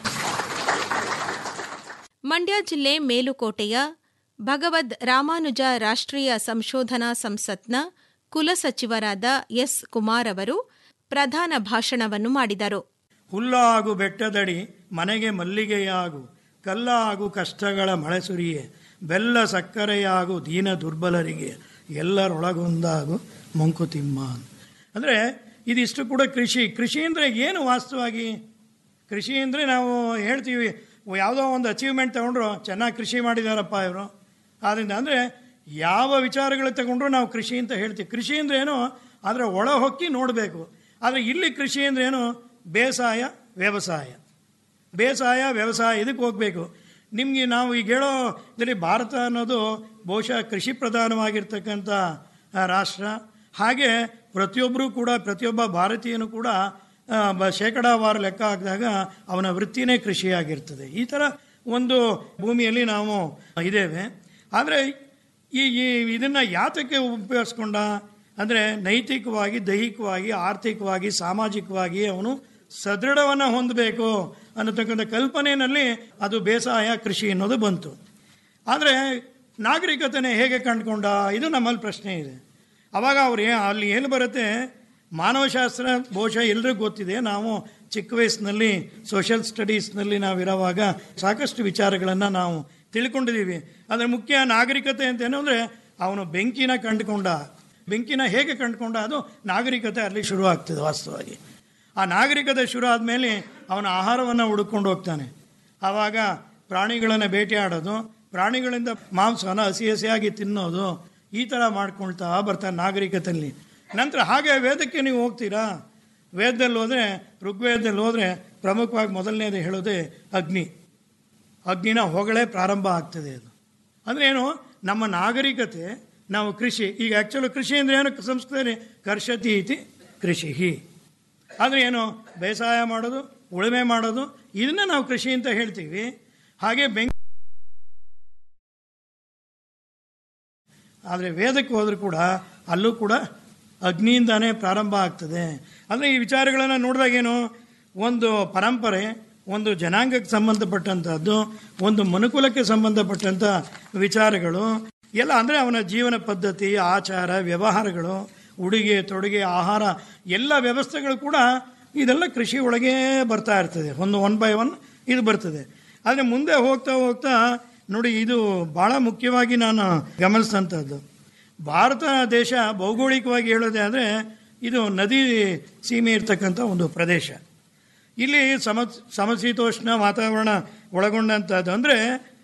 ಮಂಡ್ಯ ಜಿಲ್ಲೆ ಮೇಲುಕೋಟೆಯ ಭಗವದ್ ರಾಮಾನುಜ ರಾಷ್ಟ್ರೀಯ ಸಂಶೋಧನಾ ಸಂಸತ್ನ ಕುಲಸಚಿವರಾದ ಎಸ್ ಕುಮಾರ್ ಅವರು ಪ್ರಧಾನ ಭಾಷಣವನ್ನು ಮಾಡಿದರು ಹುಲ್ಲಾಗು ಬೆಟ್ಟದಡಿ ಮನೆಗೆ ಮಲ್ಲಿಗೆಯಾಗು ಕಲ್ಲಾಗು ಕಷ್ಟಗಳ ಮಳೆ ಸುರಿಯೆ ಬೆಲ್ಲ ಸಕ್ಕರೆಯಾಗು ದೀನ ದುರ್ಬಲರಿಗೆ ಎಲ್ಲರೊಳಗೊಂದಾಗು ಮಂಕುತಿಮ್ಮ ಅಂದರೆ ಇದಿಷ್ಟು ಕೂಡ ಕೃಷಿ ಕೃಷಿ ಅಂದರೆ ಏನು ವಾಸ್ತವವಾಗಿ ಕೃಷಿ ಅಂದರೆ ನಾವು ಹೇಳ್ತೀವಿ ಯಾವುದೋ ಒಂದು ಅಚೀವ್ಮೆಂಟ್ ತಗೊಂಡ್ರು ಚೆನ್ನಾಗಿ ಕೃಷಿ ಮಾಡಿದಾರಪ್ಪ ಇವರು ಆದ್ದರಿಂದ ಅಂದರೆ ಯಾವ ವಿಚಾರಗಳು ತಗೊಂಡ್ರು ನಾವು ಕೃಷಿ ಅಂತ ಹೇಳ್ತೀವಿ ಕೃಷಿ ಅಂದ್ರೆ ಏನು ಅದರ ಒಳ ಹೊಕ್ಕಿ ನೋಡಬೇಕು ಆದರೆ ಇಲ್ಲಿ ಕೃಷಿ ಅಂದ್ರೆ ಏನು ಬೇಸಾಯ ವ್ಯವಸಾಯ ಬೇಸಾಯ ವ್ಯವಸಾಯ ಇದಕ್ಕೆ ಹೋಗಬೇಕು ನಿಮಗೆ ನಾವು ಈಗ ಹೇಳೋ ಇದರಲ್ಲಿ ಭಾರತ ಅನ್ನೋದು ಬಹುಶಃ ಕೃಷಿ ಪ್ರಧಾನವಾಗಿರ್ತಕ್ಕಂಥ ಆ, ರಾಷ್ಟ್ರ ಹಾಗೆ ಪ್ರತಿಯೊಬ್ಬರೂ ಕೂಡ ಪ್ರತಿಯೊಬ್ಬ ಭಾರತೀಯನು ಕೂಡ ಆ, ಬ- ಶೇಕಡಾವಾರು ಲೆಕ್ಕ ಹಾಕಿದಾಗ ಅವನ ವೃತ್ತಿನೇ ಕೃಷಿಯಾಗಿರ್ತದೆ ಈ ಥರ ಒಂದು ಭೂಮಿಯಲ್ಲಿ ನಾವು ಇದ್ದೇವೆ ಆದರೆ ಈ ಈ ಇದನ್ನು ಯಾತಕ್ಕೆ ಉಪಯೋಗಿಸ್ಕೊಂಡ ಅಂದರೆ ನೈತಿಕವಾಗಿ ದೈಹಿಕವಾಗಿ ಆರ್ಥಿಕವಾಗಿ ಸಾಮಾಜಿಕವಾಗಿ ಅವನು ಸದೃಢವನ್ನು ಹೊಂದಬೇಕು ಅನ್ನತಕ್ಕಂಥ ಕಲ್ಪನೆಯಲ್ಲಿ ಅದು ಬೇಸಾಯ ಕೃಷಿ ಅನ್ನೋದು ಬಂತು ಆದರೆ ನಾಗರಿಕತೆನೇ ಹೇಗೆ ಕಂಡುಕೊಂಡ ಇದು ನಮ್ಮಲ್ಲಿ ಪ್ರಶ್ನೆ ಇದೆ ಅವಾಗ ಅವ್ರು ಏ- ಅಲ್ಲಿ ಏನು ಬರುತ್ತೆ ಮಾನವಶಾಸ್ತ್ರ ಬಹುಶಃ ಎಲ್ರಿಗೂ ಗೊತ್ತಿದೆ ನಾವು ಚಿಕ್ಕ ವಯಸ್ಸಿನಲ್ಲಿ ಸೋಷಿಯಲ್ ಸ್ಟಡೀಸ್ನಲ್ಲಿ ನಾವಿರೋವಾಗ ಸಾಕಷ್ಟು ವಿಚಾರಗಳನ್ನು ನಾವು ತಿಳ್ಕೊಂಡಿದ್ದೀವಿ ಅದರ ಮುಖ್ಯ ನಾಗರಿಕತೆ ಅಂತ ಏನು ಅಂದರೆ ಅವನು ಬೆಂಕಿನ ಕಂಡುಕೊಂಡ ಬೆಂಕಿನ ಹೇಗೆ ಕಂಡುಕೊಂಡ ಅದು ನಾಗರಿಕತೆ ಅಲ್ಲಿ ಶುರು ಆಗ್ತದೆ ವಾಸ್ತವವಾಗಿ ಆ ನಾಗರಿಕತೆ ಶುರು ಆದಮೇಲೆ ಅವನ ಆಹಾರವನ್ನು ಹುಡುಕೊಂಡು ಹೋಗ್ತಾನೆ ಆವಾಗ ಪ್ರಾಣಿಗಳನ್ನು ಬೇಟೆಯಾಡೋದು ಪ್ರಾಣಿಗಳಿಂದ ಮಾಂಸನ ಹಸಿ ಹಸಿಯಾಗಿ ತಿನ್ನೋದು ಈ ಥರ ಮಾಡ್ಕೊಳ್ತಾ ಬರ್ತಾನೆ ನಾಗರಿಕತೆಯಲ್ಲಿ ನಂತರ ಹಾಗೆ ವೇದಕ್ಕೆ ನೀವು ಹೋಗ್ತೀರಾ ವೇದದಲ್ಲಿ ಹೋದರೆ ಋಗ್ವೇದದಲ್ಲಿ ಹೋದರೆ ಪ್ರಮುಖವಾಗಿ ಮೊದಲನೇದು ಹೇಳೋದೇ ಅಗ್ನಿ ಅಗ್ನಿನ ಹೊಗಳೇ ಪ್ರಾರಂಭ ಆಗ್ತದೆ ಅದು ಅಂದರೆ ಏನು ನಮ್ಮ ನಾಗರಿಕತೆ ನಾವು ಕೃಷಿ ಈಗ ಆ್ಯಕ್ಚುಲಿ ಕೃಷಿ ಅಂದರೆ ಏನು ಸಂಸ್ಕೃತದಲ್ಲಿ ಕರ್ಷತಿ ಇತಿ ಕೃಷಿ ಆದರೆ ಏನು ಬೇಸಾಯ ಮಾಡೋದು ಉಳುಮೆ ಮಾಡೋದು ಇದನ್ನ ನಾವು ಕೃಷಿ ಅಂತ ಹೇಳ್ತೀವಿ ಹಾಗೆ ಬೆಂಕಿ ಆದರೆ ವೇದಕ್ಕೆ ಹೋದರೂ ಕೂಡ ಅಲ್ಲೂ ಕೂಡ ಅಗ್ನಿಯಿಂದಾನೇ ಪ್ರಾರಂಭ ಆಗ್ತದೆ ಅಂದರೆ ಈ ವಿಚಾರಗಳನ್ನು ನೋಡಿದಾಗೇನು ಒಂದು ಪರಂಪರೆ ಒಂದು ಜನಾಂಗಕ್ಕೆ ಸಂಬಂಧಪಟ್ಟಂಥದ್ದು ಒಂದು ಮನುಕುಲಕ್ಕೆ ಸಂಬಂಧಪಟ್ಟಂಥ ವಿಚಾರಗಳು ಎಲ್ಲ ಅಂದರೆ ಅವನ ಜೀವನ ಪದ್ಧತಿ ಆಚಾರ ವ್ಯವಹಾರಗಳು ಉಡುಗೆ ತೊಡುಗೆ ಆಹಾರ ಎಲ್ಲ ವ್ಯವಸ್ಥೆಗಳು ಕೂಡ ಇದೆಲ್ಲ ಕೃಷಿ ಒಳಗೆ ಬರ್ತಾ ಇರ್ತದೆ ಒಂದು ಒನ್ ಬೈ ಒನ್ ಇದು ಬರ್ತದೆ ಆದರೆ ಮುಂದೆ ಹೋಗ್ತಾ ಹೋಗ್ತಾ ನೋಡಿ ಇದು ಭಾಳ ಮುಖ್ಯವಾಗಿ ನಾನು ಗಮನಿಸಿದಂಥದ್ದು ಭಾರತ ದೇಶ ಭೌಗೋಳಿಕವಾಗಿ ಹೇಳೋದೇ ಆದರೆ ಇದು ನದಿ ಸೀಮೆ ಇರ್ತಕ್ಕಂಥ ಒಂದು ಪ್ರದೇಶ ಇಲ್ಲಿ ಸಮ ಸಮಶೀತೋಷ್ಣ ವಾತಾವರಣ ಒಳಗೊಂಡಂಥದ್ದು ಅಂದರೆ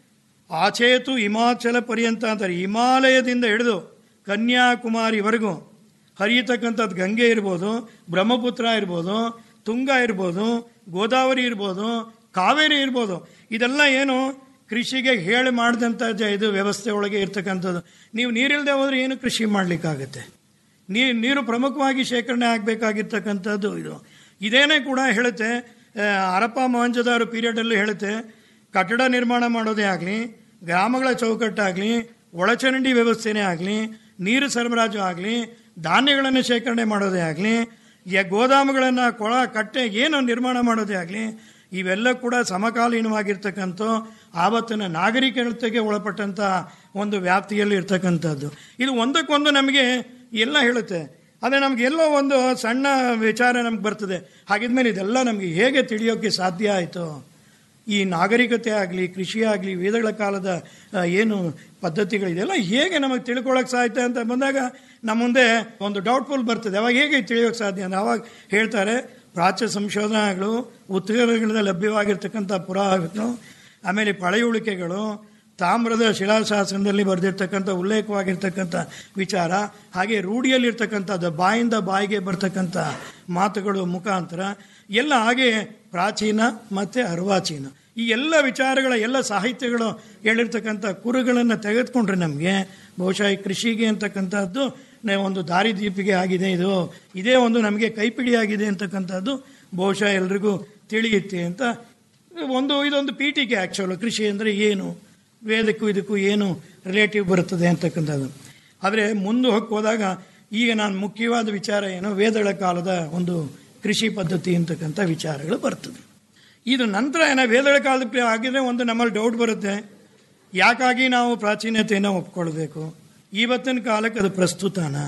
ಆಚೇತು ಹಿಮಾಚಲ ಪರ್ಯಂತ ಅಂತಾರೆ ಹಿಮಾಲಯದಿಂದ ಹಿಡಿದು ಕನ್ಯಾಕುಮಾರಿವರೆಗೂ ಹರಿಯತಕ್ಕಂಥದ್ದು ಗಂಗೆ ಇರ್ಬೋದು ಬ್ರಹ್ಮಪುತ್ರ ಇರ್ಬೋದು ತುಂಗ ಇರ್ಬೋದು ಗೋದಾವರಿ ಇರ್ಬೋದು ಕಾವೇರಿ ಇರ್ಬೋದು ಇದೆಲ್ಲ ಏನು ಕೃಷಿಗೆ ಹೇಳಿ ಮಾಡಿದಂಥ ಜ- ಇದು ವ್ಯವಸ್ಥೆ ಒಳಗೆ ಇರ್ತಕ್ಕಂಥದ್ದು ನೀವು ನೀರಿಲ್ಲದೆ ಹೋದ್ರೆ ಏನು ಕೃಷಿ ಮಾಡಲಿಕ್ಕಾಗತ್ತೆ ನೀರು ನೀರು ಪ್ರಮುಖವಾಗಿ ಶೇಖರಣೆ ಆಗಬೇಕಾಗಿರ್ತಕ್ಕಂಥದ್ದು ಇದು ಇದೇನೇ ಕೂಡ ಹೇಳುತ್ತೆ ಆ, ಹರಪ್ಪ ಮೊಹಂಜದಾರು ಪೀರಿಯಡಲ್ಲಿ ಹೇಳುತ್ತೆ ಕಟ್ಟಡ ನಿರ್ಮಾಣ ಮಾಡೋದೇ ಆಗಲಿ ಗ್ರಾಮಗಳ ಚೌಕಟ್ಟಾಗಲಿ ಒಳಚರಂಡಿ ವ್ಯವಸ್ಥೆನೇ ಆಗಲಿ ನೀರು ಸರಬರಾಜು ಆಗಲಿ ಧಾನ್ಯಗಳನ್ನು ಶೇಖರಣೆ ಮಾಡೋದೇ ಆಗಲಿ ಯ ಗೋದಾಮುಗಳನ್ನು ಕೊಳ ಕಟ್ಟೆ ಏನು ನಿರ್ಮಾಣ ಮಾಡೋದೇ ಆಗಲಿ ಇವೆಲ್ಲ ಕೂಡ ಸಮಕಾಲೀನವಾಗಿರ್ತಕ್ಕಂಥ ಆವತ್ತಿನ ನಾಗರಿಕತೆಗೆ ಒಳಪಟ್ಟಂಥ ಒಂದು ವ್ಯಾಪ್ತಿಯಲ್ಲಿ ಇರ್ತಕ್ಕಂಥದ್ದು ಇದು ಒಂದಕ್ಕೊಂದು ನಮಗೆ ಎಲ್ಲ ಹೇಳುತ್ತೆ ಆದರೆ ನಮ್ಗೆ ಎಲ್ಲೋ ಒಂದು ಸಣ್ಣ ವಿಚಾರ ನಮ್ಗೆ ಬರ್ತದೆ ಹಾಗಿದ್ಮೇಲೆ ಇದೆಲ್ಲ ನಮಗೆ ಹೇಗೆ ತಿಳಿಯೋಕ್ಕೆ ಸಾಧ್ಯ ಆಯಿತು ಈ ನಾಗರಿಕತೆ ಆಗಲಿ ಕೃಷಿ ಆಗಲಿ ವೇದಗಳ ಕಾಲದ ಆ, ಏನು ಪದ್ಧತಿಗಳಿದೆಲ್ಲ ಹೇಗೆ ನಮಗೆ ತಿಳ್ಕೊಳ್ಳೋಕೆ ಸಾಧ್ಯ ಅಂತ ಬಂದಾಗ ನಮ್ಮ ಮುಂದೆ ಒಂದು ಡೌಟ್ಫುಲ್ ಬರ್ತದೆ ಅವಾಗ ಹೇಗೆ ತಿಳಿಯೋಕೆ ಸಾಧ್ಯ ಅಂತ ಅವಾಗ ಹೇಳ್ತಾರೆ ಪ್ರಾಚ್ಯ ಸಂಶೋಧನೆಗಳು ಉತ್ಕರಗಳಿಂದ ಲಭ್ಯವಾಗಿರ್ತಕ್ಕಂಥ ಪುರಾವೆಗಳು ಆಮೇಲೆ ಪಳೆಯುಳಿಕೆಗಳು ತಾಮ್ರದ ಶಿಲಾಶಾಸನದಲ್ಲಿ ಬರೆದಿರ್ತಕ್ಕಂಥ ಉಲ್ಲೇಖವಾಗಿರ್ತಕ್ಕಂಥ ವಿಚಾರ ಹಾಗೆ ರೂಢಿಯಲ್ಲಿರ್ತಕ್ಕಂಥದ್ದು ಬಾಯಿಂದ ಬಾಯಿಗೆ ಬರ್ತಕ್ಕಂಥ ಮಾತುಗಳು ಮುಖಾಂತರ ಎಲ್ಲ ಹಾಗೆ ಪ್ರಾಚೀನ ಮತ್ತು ಅರ್ವಾಚೀನ ಈ ಎಲ್ಲ ವಿಚಾರಗಳ ಎಲ್ಲ ಸಾಹಿತ್ಯಗಳು ಹೇಳಿರ್ತಕ್ಕಂಥ ಕುರುಗಳನ್ನು ತೆಗೆದುಕೊಂಡ್ರೆ ನಮಗೆ ಬಹುಶಃ ಈ ಕೃಷಿಗೆ ಅಂತಕ್ಕಂಥದ್ದು ನೆ- ಒಂದು ದಾರಿದೀಪಿಗೆ ಆಗಿದೆ ಇದು ಇದೇ ಒಂದು ನಮಗೆ ಕೈಪಿಡಿಯಾಗಿದೆ ಅಂತಕ್ಕಂಥದ್ದು ಬಹುಶಃ ಎಲ್ರಿಗೂ ತಿಳಿಯುತ್ತೆ ಅಂತ ಒಂದು ಇದೊಂದು ಪೀಠಿಕೆ ಆ್ಯಕ್ಚುಲ್ ಕೃಷಿ ಅಂದರೆ ಏನು ವೇದಕ್ಕೂ ಇದಕ್ಕೂ ಏನು ರಿಲೇಟಿವ್ ಬರುತ್ತದೆ ಅಂತಕ್ಕಂಥದ್ದು ಆದರೆ ಮುಂದೆ ಹೋಗಿ ಹೋದಾಗ ಈಗ ನಾನು ಮುಖ್ಯವಾದ ವಿಚಾರ ಏನು ವೇದಗಳ ಕಾಲದ ಒಂದು ಕೃಷಿ ಪದ್ಧತಿ ಅಂತಕ್ಕಂಥ ವಿಚಾರಗಳು ಬರ್ತದೆ ಇದು ನಂತರ ಏನೋ ವೇದಗಳ ಕಾಲದ ಆಗಿದ್ರೆ ಒಂದು ನಮ್ಮಲ್ಲಿ ಡೌಟ್ ಬರುತ್ತೆ ಯಾಕಾಗಿ ನಾವು ಪ್ರಾಚೀನತೆಯನ್ನು ಒಪ್ಕೊಳ್ಬೇಕು ಇವತ್ತಿನ ಕಾಲಕ್ಕೆ ಅದು ಪ್ರಸ್ತುತನ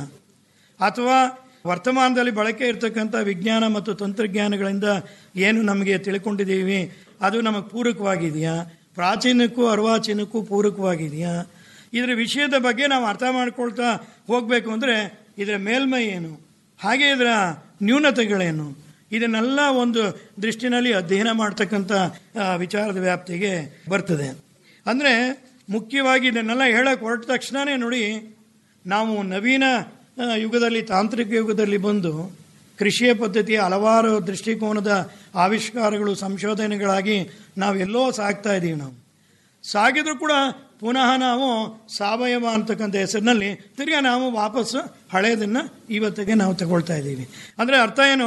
ಅಥವಾ ವರ್ತಮಾನದಲ್ಲಿ ಬಳಕೆ ಇರತಕ್ಕಂಥ ವಿಜ್ಞಾನ ಮತ್ತು ತಂತ್ರಜ್ಞಾನಗಳಿಂದ ಏನು ನಮಗೆ ತಿಳ್ಕೊಂಡಿದ್ದೀವಿ ಅದು ನಮಗೆ ಪೂರಕವಾಗಿದೆಯಾ ಪ್ರಾಚೀನಕ್ಕೂ ಅರ್ವಾಚೀನಕ್ಕೂ ಪೂರಕವಾಗಿದೆಯಾ ಇದರ ವಿಷಯದ ಬಗ್ಗೆ ನಾವು ಅರ್ಥ ಮಾಡ್ಕೊಳ್ತಾ ಹೋಗಬೇಕು ಅಂದರೆ ಇದರ ಮೇಲ್ಮೈ ಏನು ಹಾಗೆ ಇದರ ನ್ಯೂನತೆಗಳೇನು ಇದನ್ನೆಲ್ಲ ಒಂದು ದೃಷ್ಟಿನಲ್ಲಿ ಅಧ್ಯಯನ ಮಾಡ್ತಕ್ಕಂಥ ಆ, ವಿಚಾರದ ವ್ಯಾಪ್ತಿಗೆ ಬರ್ತದೆ ಅಂದರೆ ಮುಖ್ಯವಾಗಿ ಇದನ್ನೆಲ್ಲ ಹೇಳಕ್ಕೆ ಹೊರಟ ತಕ್ಷಣವೇ ನೋಡಿ ನಾವು ನವೀನ ಆ, ಯುಗದಲ್ಲಿ ತಾಂತ್ರಿಕ ಯುಗದಲ್ಲಿ ಬಂದು ಕೃಷಿಯ ಪದ್ಧತಿಯ ಹಲವಾರು ದೃಷ್ಟಿಕೋನದ ಆವಿಷ್ಕಾರಗಳು ಸಂಶೋಧನೆಗಳಾಗಿ ನಾವೆಲ್ಲೋ ಸಾಗ್ತಾ ಇದ್ದೀವಿ ನಾವು ಸಾಗಿದ್ರು ಕೂಡ ಪುನಃ ನಾವು ಸಾವಯವ ಅಂತಕ್ಕಂಥ ಹೆಸರಿನಲ್ಲಿ ತಿರ್ಗಾ ನಾವು ವಾಪಸ್ಸು ಹಳೆಯದನ್ನು ಇವತ್ತಿಗೆ ನಾವು ತಗೊಳ್ತಾ ಇದ್ದೀವಿ ಅಂದರೆ ಅರ್ಥ ಏನು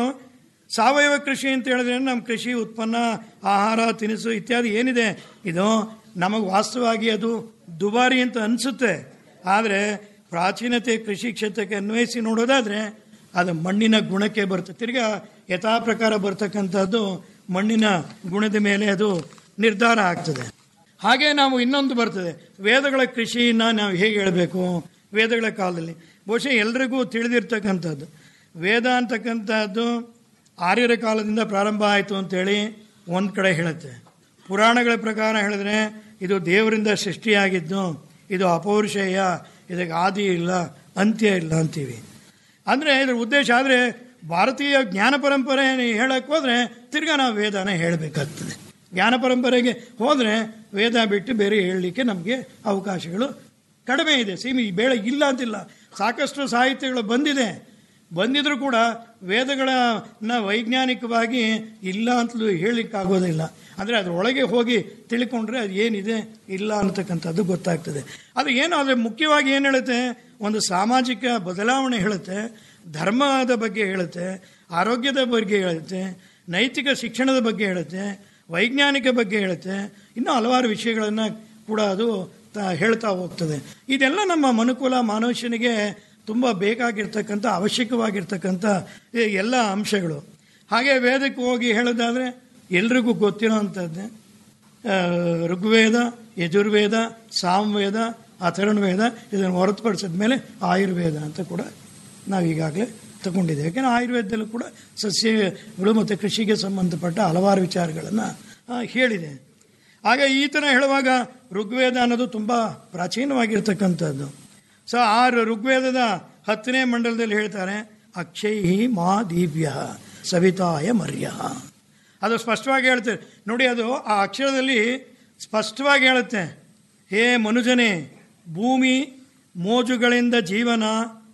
ಸಾವಯವ ಕೃಷಿ ಅಂತ ಹೇಳಿದ್ರೆ ನಮ್ಮ ಕೃಷಿ ಉತ್ಪನ್ನ ಆಹಾರ ತಿನಿಸು ಇತ್ಯಾದಿ ಏನಿದೆ ಇದು ನಮಗೆ ವಾಸ್ತವವಾಗಿ ಅದು ದುಬಾರಿ ಅಂತ ಅನಿಸುತ್ತೆ ಆದರೆ ಪ್ರಾಚೀನತೆ ಕೃಷಿ ಕ್ಷೇತ್ರಕ್ಕೆ ಅನ್ವಯಿಸಿ ನೋಡೋದಾದರೆ ಅದು ಮಣ್ಣಿನ ಗುಣಕ್ಕೆ ಬರುತ್ತೆ ತಿರ್ಗಾ ಯಥಾ ಪ್ರಕಾರ ಬರ್ತಕ್ಕಂಥದ್ದು ಮಣ್ಣಿನ ಗುಣದ ಮೇಲೆ ಅದು ನಿರ್ಧಾರ ಆಗ್ತದೆ ಹಾಗೆ ನಾವು ಇನ್ನೊಂದು ಬರ್ತದೆ ವೇದಗಳ ಕೃಷಿಯನ್ನು ನಾವು ಹೇಗೆ ಹೇಳಬೇಕು ವೇದಗಳ ಕಾಲದಲ್ಲಿ ಬಹುಶಃ ಎಲ್ರಿಗೂ ತಿಳಿದಿರ್ತಕ್ಕಂಥದ್ದು ವೇದ ಅಂತಕ್ಕಂಥದ್ದು ಆರ್ಯರ ಕಾಲದಿಂದ ಪ್ರಾರಂಭ ಆಯಿತು ಅಂತೇಳಿ ಒಂದು ಕಡೆ ಹೇಳುತ್ತೆ ಪುರಾಣಗಳ ಪ್ರಕಾರ ಹೇಳಿದ್ರೆ ಇದು ದೇವರಿಂದ ಸೃಷ್ಟಿಯಾಗಿದ್ದು ಇದು ಅಪೌರುಷೇಯ ಇದಕ್ಕೆ ಆದಿ ಇಲ್ಲ ಅಂತ್ಯ ಇಲ್ಲ ಅಂತೀವಿ ಅಂದರೆ ಇದ್ರ ಉದ್ದೇಶ ಆದರೆ ಭಾರತೀಯ ಜ್ಞಾನ ಪರಂಪರೆ ಹೇಳಕ್ಕೆ ಹೋದರೆ ತಿರ್ಗಾ ನಾವು ವೇದನ ಹೇಳಬೇಕಾಗ್ತದೆ ಜ್ಞಾನ ಪರಂಪರೆಗೆ ಹೋದರೆ ವೇದ ಬಿಟ್ಟು ಬೇರೆ ಹೇಳಲಿಕ್ಕೆ ನಮಗೆ ಅವಕಾಶಗಳು ಕಡಿಮೆ ಇದೆ ಸೀಮಿ ಬೇಳೆ ಇಲ್ಲ ಅಂತಿಲ್ಲ ಸಾಕಷ್ಟು ಸಾಹಿತ್ಯಗಳು ಬಂದಿದೆ ಬಂದಿದ್ರೂ ಕೂಡ ವೇದಗಳನ್ನ ವೈಜ್ಞಾನಿಕವಾಗಿ ಇಲ್ಲ ಅಂತಲೂ ಹೇಳಲಿಕ್ಕಾಗೋದಿಲ್ಲ ಅಂದರೆ ಅದರೊಳಗೆ ಹೋಗಿ ತಿಳ್ಕೊಂಡ್ರೆ ಅದು ಏನಿದೆ ಇಲ್ಲ ಅಂತಕ್ಕಂಥದ್ದು ಗೊತ್ತಾಗ್ತದೆ ಅದು ಏನು ಆದರೆ ಮುಖ್ಯವಾಗಿ ಏನು ಹೇಳುತ್ತೆ ಒಂದು ಸಾಮಾಜಿಕ ಬದಲಾವಣೆ ಹೇಳುತ್ತೆ ಧರ್ಮದ ಬಗ್ಗೆ ಹೇಳುತ್ತೆ ಆರೋಗ್ಯದ ಬಗ್ಗೆ ಹೇಳುತ್ತೆ ನೈತಿಕ ಶಿಕ್ಷಣದ ಬಗ್ಗೆ ಹೇಳುತ್ತೆ ವೈಜ್ಞಾನಿಕ ಬಗ್ಗೆ ಹೇಳುತ್ತೆ ಇನ್ನೂ ಹಲವಾರು ವಿಷಯಗಳನ್ನು ಕೂಡ ಅದು ತ- ಹೇಳ್ತಾ ಹೋಗ್ತದೆ ಇದೆಲ್ಲ ನಮ್ಮ ಮನುಕುಲ ಮನುಷ್ಯನಿಗೆ ತುಂಬ ಬೇಕಾಗಿರ್ತಕ್ಕಂಥ ಅವಶ್ಯಕವಾಗಿರ್ತಕ್ಕಂಥ ಈ ಎಲ್ಲ ಅಂಶಗಳು ಹಾಗೆ ವೇದಕ್ಕೆ ಹೋಗಿ ಹೇಳೋದಾದರೆ ಎಲ್ರಿಗೂ ಗೊತ್ತಿರೋವಂಥದ್ದೇ ಆ, ಋಗ್ವೇದ ಯಜುರ್ವೇದ ಸಾಮವೇದ ಅಥರ್ವವೇದ ಇದನ್ನು ಹೊರತುಪಡಿಸಿದ ಮೇಲೆ ಆಯುರ್ವೇದ ಅಂತ ಕೂಡ ನಾವು ಈಗಾಗಲೇ ತಗೊಂಡಿದ್ದೇವೆ ಯಾಕೆಂದರೆ ಆಯುರ್ವೇದದಲ್ಲೂ ಕೂಡ ಸಸ್ಯಗಳು ಮತ್ತು ಕೃಷಿಗೆ ಸಂಬಂಧಪಟ್ಟ ಹಲವಾರು ವಿಚಾರಗಳನ್ನು ಹೇಳಿದೆ ಆಗ ಈ ಥರ ಹೇಳುವಾಗ ಋಗ್ವೇದ ಅನ್ನೋದು ತುಂಬ ಪ್ರಾಚೀನವಾಗಿರ್ತಕ್ಕಂಥದ್ದು ಸೊ ಆ ಋಗ್ವೇದದ ಹತ್ತನೇ ಮಂಡಲದಲ್ಲಿ ಹೇಳ್ತಾರೆ ಅಕ್ಷೈ ಮಾ ದೀವ್ಯ ಸವಿತಾಯ ಮರ್ಯ ಅದು ಸ್ಪಷ್ಟವಾಗಿ ಹೇಳುತ್ತೆ ನೋಡಿ ಅದು ಆ ಅಕ್ಷರದಲ್ಲಿ ಸ್ಪಷ್ಟವಾಗಿ ಹೇಳುತ್ತೆ ಹೇ ಮನುಜನೇ ಭೂಮಿ ಮೋಜುಗಳಿಂದ ಜೀವನ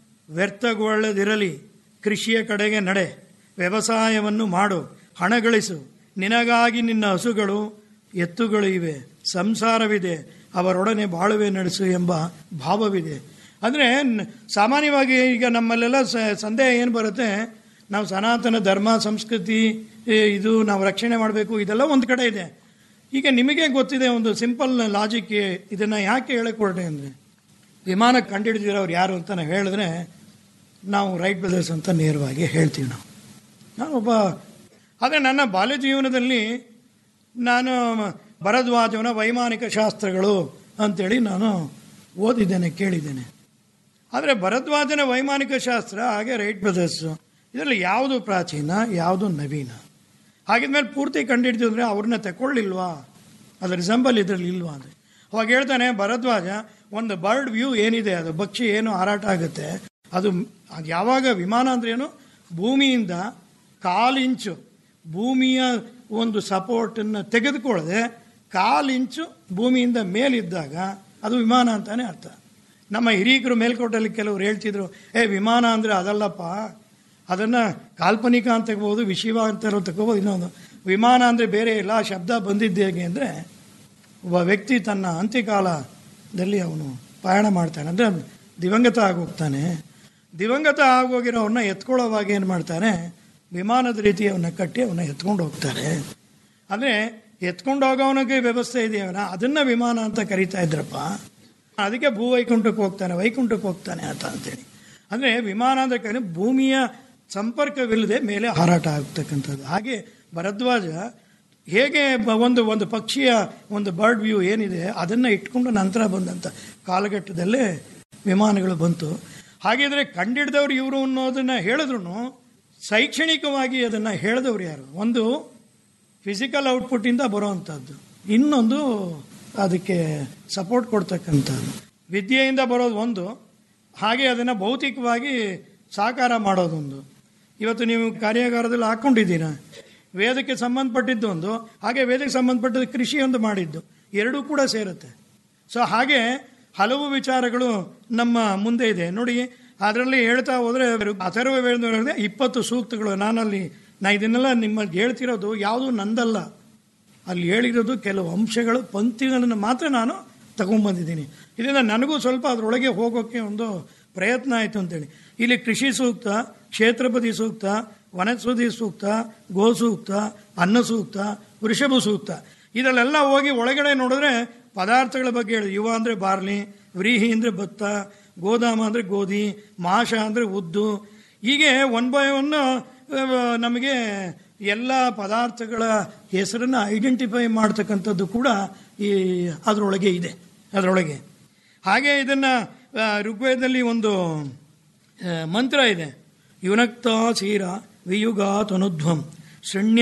ವ್ಯರ್ಥಗೊಳ್ಳದಿರಲಿ ಕೃಷಿಯ ಕಡೆಗೆ ನಡೆ ವ್ಯವಸಾಯವನ್ನು ಮಾಡು ಹಣ ಗಳಿಸು ನಿನಗಾಗಿ ನಿನ್ನ ಹಸುಗಳು ಎತ್ತುಗಳು ಇವೆ ಸಂಸಾರವಿದೆ ಅವರೊಡನೆ ಬಾಳುವೆ ನಡೆಸು ಎಂಬ ಭಾವವಿದೆ ಅಂದರೆ ಸಾಮಾನ್ಯವಾಗಿ ಈಗ ನಮ್ಮಲ್ಲೆಲ್ಲ ಸ- ಸಂದೇಹ ಏನು ಬರುತ್ತೆ ನಾವು ಸನಾತನ ಧರ್ಮ ಸಂಸ್ಕೃತಿ ಏ, ಇದು ನಾವು ರಕ್ಷಣೆ ಮಾಡಬೇಕು ಇದೆಲ್ಲ ಒಂದು ಕಡೆ ಇದೆ ಈಗ ನಿಮಗೆ ಗೊತ್ತಿದೆ ಒಂದು ಸಿಂಪಲ್ ಲಾಜಿಕ್ ಇದನ್ನು ಯಾಕೆ ಹೇಳಕ್ಕೆ ಹೊರಟೆ ಅಂದರೆ ವಿಮಾನ ಕಂಡುಹಿಡಿದಿರೋರು ಯಾರು ಅಂತ ನಾವು ಹೇಳಿದ್ರೆ ನಾವು ರೈಟ್ ಬ್ರದರ್ಸ್ ಅಂತ ನೇರವಾಗಿ ಹೇಳ್ತೀವಿ ನಾವು ನಾನೊಬ್ಬ ಆದರೆ ನನ್ನ ಬಾಲ್ಯ ಜೀವನದಲ್ಲಿ ನಾನು ಭರದ್ವಾಜವನ ವೈಮಾನಿಕ ಶಾಸ್ತ್ರಗಳು ಅಂತೇಳಿ ನಾನು ಓದಿದ್ದೇನೆ ಕೇಳಿದ್ದೇನೆ ಆದರೆ ಭರದ್ವಾಜನ ವೈಮಾನಿಕ ಶಾಸ್ತ್ರ ಹಾಗೆ ರೈಟ್ ಬ್ರದರ್ಸು ಇದರಲ್ಲಿ ಯಾವುದು ಪ್ರಾಚೀನ ಯಾವುದು ನವೀನ ಹಾಗಿದ್ಮೇಲೆ ಪೂರ್ತಿ ಕಂಡುಹಿಡಿದಿದ್ರೆ ಅವ್ರನ್ನ ತಗೊಳ್ಳಿಲ್ವಾ ಅದು ರಿಸಂಬಲ್ ಇದರಲ್ಲಿ ಇಲ್ವಾ ಅಂದರೆ ಅವಾಗ ಹೇಳ್ತಾನೆ ಭರದ್ವಾಜ ಒಂದು ಬರ್ಡ್ ವ್ಯೂ ಏನಿದೆ ಅದು ಪಕ್ಷಿ ಏನು ಹಾರಾಟ ಆಗುತ್ತೆ ಅದು ಅದು ಯಾವಾಗ ವಿಮಾನ ಅಂದ್ರೆ ಏನು ಭೂಮಿಯಿಂದ ಕಾಲಿಂಚು ಭೂಮಿಯ ಒಂದು ಸಪೋರ್ಟನ್ನು ತೆಗೆದುಕೊಳ್ಳದೆ ಕಾಲಿಂಚು ಭೂಮಿಯಿಂದ ಮೇಲಿದ್ದಾಗ ಅದು ವಿಮಾನ ಅಂತಾನೆ ಅರ್ಥ ನಮ್ಮ ಹಿರೀಕರು ಮೇಲ್ಕೋಟಲ್ಲಿ ಕೆಲವರು ಹೇಳ್ತಿದ್ರು ಏ ವಿಮಾನ ಅಂದರೆ ಅದಲ್ಲಪ್ಪ ಅದನ್ನು ಕಾಲ್ಪನಿಕ ಅಂತ ತಗೋಬೋದು ವಿಷಿವ ಅಂತ ತಗೋಬೋದು ಇನ್ನೊಂದು ವಿಮಾನ ಅಂದರೆ ಬೇರೆ ಇಲ್ಲ ಆ ಶಬ್ದ ಬಂದಿದ್ದು ಹೇಗೆ ಅಂದರೆ ಒಬ್ಬ ವ್ಯಕ್ತಿ ತನ್ನ ಅಂತ್ಯಕಾಲದಲ್ಲಿ ಅವನು ಪಯಣ ಮಾಡ್ತಾನೆ ಅಂದರೆ ದಿವಂಗತ ಆಗೋಗ್ತಾನೆ ದಿವಂಗತ ಆಗೋಗಿರೋವನ್ನ ಎತ್ಕೊಳ್ಳೋವಾಗ ಏನು ಮಾಡ್ತಾನೆ ವಿಮಾನದ ರೀತಿ ಅವನ್ನ ಕಟ್ಟಿ ಅವನ್ನ ಎತ್ಕೊಂಡು ಹೋಗ್ತಾರೆ ಅಂದರೆ ಎತ್ಕೊಂಡು ಹೋಗೋವನಿಗೆ ವ್ಯವಸ್ಥೆ ಇದೆಯವನ ಅದನ್ನ ವಿಮಾನ ಅಂತ ಕರಿತಾ ಇದ್ರಪ್ಪ ಅದಕ್ಕೆ ಭೂ ವೈಕುಂಠಕ್ಕೆ ಹೋಗ್ತಾನೆ ವೈಕುಂಠಕ್ಕೆ ಹೋಗ್ತಾನೆ ಅಂತ ಅಂತೇಳಿ ಅಂದರೆ ವಿಮಾನ ಅಂದ್ರೆ ಕರೆ ಭೂಮಿಯ ಸಂಪರ್ಕವಿಲ್ಲದೆ ಮೇಲೆ ಹಾರಾಟ ಆಗ್ತಕ್ಕಂಥದ್ದು ಹಾಗೆ ಭರದ್ವಾಜ ಹೇಗೆ ಬ- ಒಂದು ಒಂದು ಪಕ್ಷಿಯ ಒಂದು ಬರ್ಡ್ ವ್ಯೂ ಏನಿದೆ ಅದನ್ನು ಇಟ್ಕೊಂಡು ನಂತರ ಬಂದಂಥ ಕಾಲಘಟ್ಟದಲ್ಲೇ ವಿಮಾನಗಳು ಬಂತು ಹಾಗಿದ್ರೆ ಕಂಡಿಡ್ದವ್ರು ಇವರು ಅನ್ನೋದನ್ನ ಹೇಳಿದ್ರು ಶೈಕ್ಷಣಿಕವಾಗಿ ಅದನ್ನು ಹೇಳಿದವ್ರು ಯಾರು ಒಂದು ಫಿಸಿಕಲ್ ಔಟ್ಪುಟ್ಟಿಂದ ಬರೋವಂಥದ್ದು ಇನ್ನೊಂದು ಅದಕ್ಕೆ ಸಪೋರ್ಟ್ ಕೊಡ್ತಕ್ಕಂಥದ್ದು ವಿದ್ಯೆಯಿಂದ ಬರೋದು ಒಂದು ಹಾಗೆ ಅದನ್ನು ಭೌತಿಕವಾಗಿ ಸಾಕಾರ ಮಾಡೋದೊಂದು ಇವತ್ತು ನೀವು ಕಾರ್ಯಾಗಾರದಲ್ಲಿ ಹಾಕ್ಕೊಂಡಿದ್ದೀರಾ ವೇದಕ್ಕೆ ಸಂಬಂಧಪಟ್ಟಿದ್ದೊಂದು ಹಾಗೆ ವೇದಕ್ಕೆ ಸಂಬಂಧಪಟ್ಟದ ಕೃಷಿಯೊಂದು ಮಾಡಿದ್ದು ಎರಡೂ ಕೂಡ ಸೇರುತ್ತೆ ಸೊ ಹಾಗೆ ಹಲವು ವಿಚಾರಗಳು ನಮ್ಮ ಮುಂದೆ ಇದೆ ನೋಡಿ ಅದರಲ್ಲಿ ಹೇಳ್ತಾ ಹೋದರೆ ಅಥರ್ವ ವೇದದಲ್ಲಿ ಇಪ್ಪತ್ತು ಸೂಕ್ತಗಳು ನಾನಲ್ಲಿ ನಾ ಇದನ್ನೆಲ್ಲ ನಿಮ್ಮಲ್ಲಿ ಹೇಳ್ತಿರೋದು ಯಾವುದು ನಂದಲ್ಲ ಅಲ್ಲಿ ಹೇಳಿರೋದು ಕೆಲವು ಅಂಶಗಳು ಪಂಕ್ತಿಗಳನ್ನು ಮಾತ್ರ ನಾನು ತಗೊಂಡ್ಬಂದಿದ್ದೀನಿ ಇದರಿಂದ ನನಗೂ ಸ್ವಲ್ಪ ಅದರೊಳಗೆ ಹೋಗೋಕ್ಕೆ ಒಂದು ಪ್ರಯತ್ನ ಆಯಿತು ಅಂತೇಳಿ ಇಲ್ಲಿ ಕೃಷಿ ಸೂಕ್ತ ಕ್ಷೇತ್ರಪತಿ ಸೂಕ್ತ ವನಸ್ಪತಿ ಸೂಕ್ತ ಗೋ ಸೂಕ್ತ ಅನ್ನ ಸೂಕ್ತ ವೃಷಭ ಸೂಕ್ತ ಇದರಲ್ಲೆಲ್ಲ ಹೋಗಿ ಒಳಗಡೆ ನೋಡಿದ್ರೆ ಪದಾರ್ಥಗಳ ಬಗ್ಗೆ ಹೇಳಿ ಯುವ ಅಂದರೆ ಬಾರ್ಲಿ ವ್ರೀಹಿ ಅಂದರೆ ಭತ್ತ ಗೋದಾಮ ಅಂದರೆ ಗೋಧಿ ಮಾಷ ಅಂದರೆ ಉದ್ದು ಹೀಗೆ ಒನ್ ಬೈ ಒನ್ ನಮಗೆ ಎಲ್ಲ ಪದಾರ್ಥಗಳ ಹೆಸರನ್ನು ಐಡೆಂಟಿಫೈ ಮಾಡ್ತಕ್ಕಂಥದ್ದು ಕೂಡ ಈ ಅದರೊಳಗೆ ಇದೆ ಅದರೊಳಗೆ ಹಾಗೆ ಇದನ್ನು ಋಗ್ವೇದದಲ್ಲಿ ಒಂದು ಆ, ಮಂತ್ರ ಇದೆ ಯುನಕ್ತ ಸೀರ ವಿಯುಗಾತ್ ಅನುಧ್ವಂ ಶೃಣ್ಯ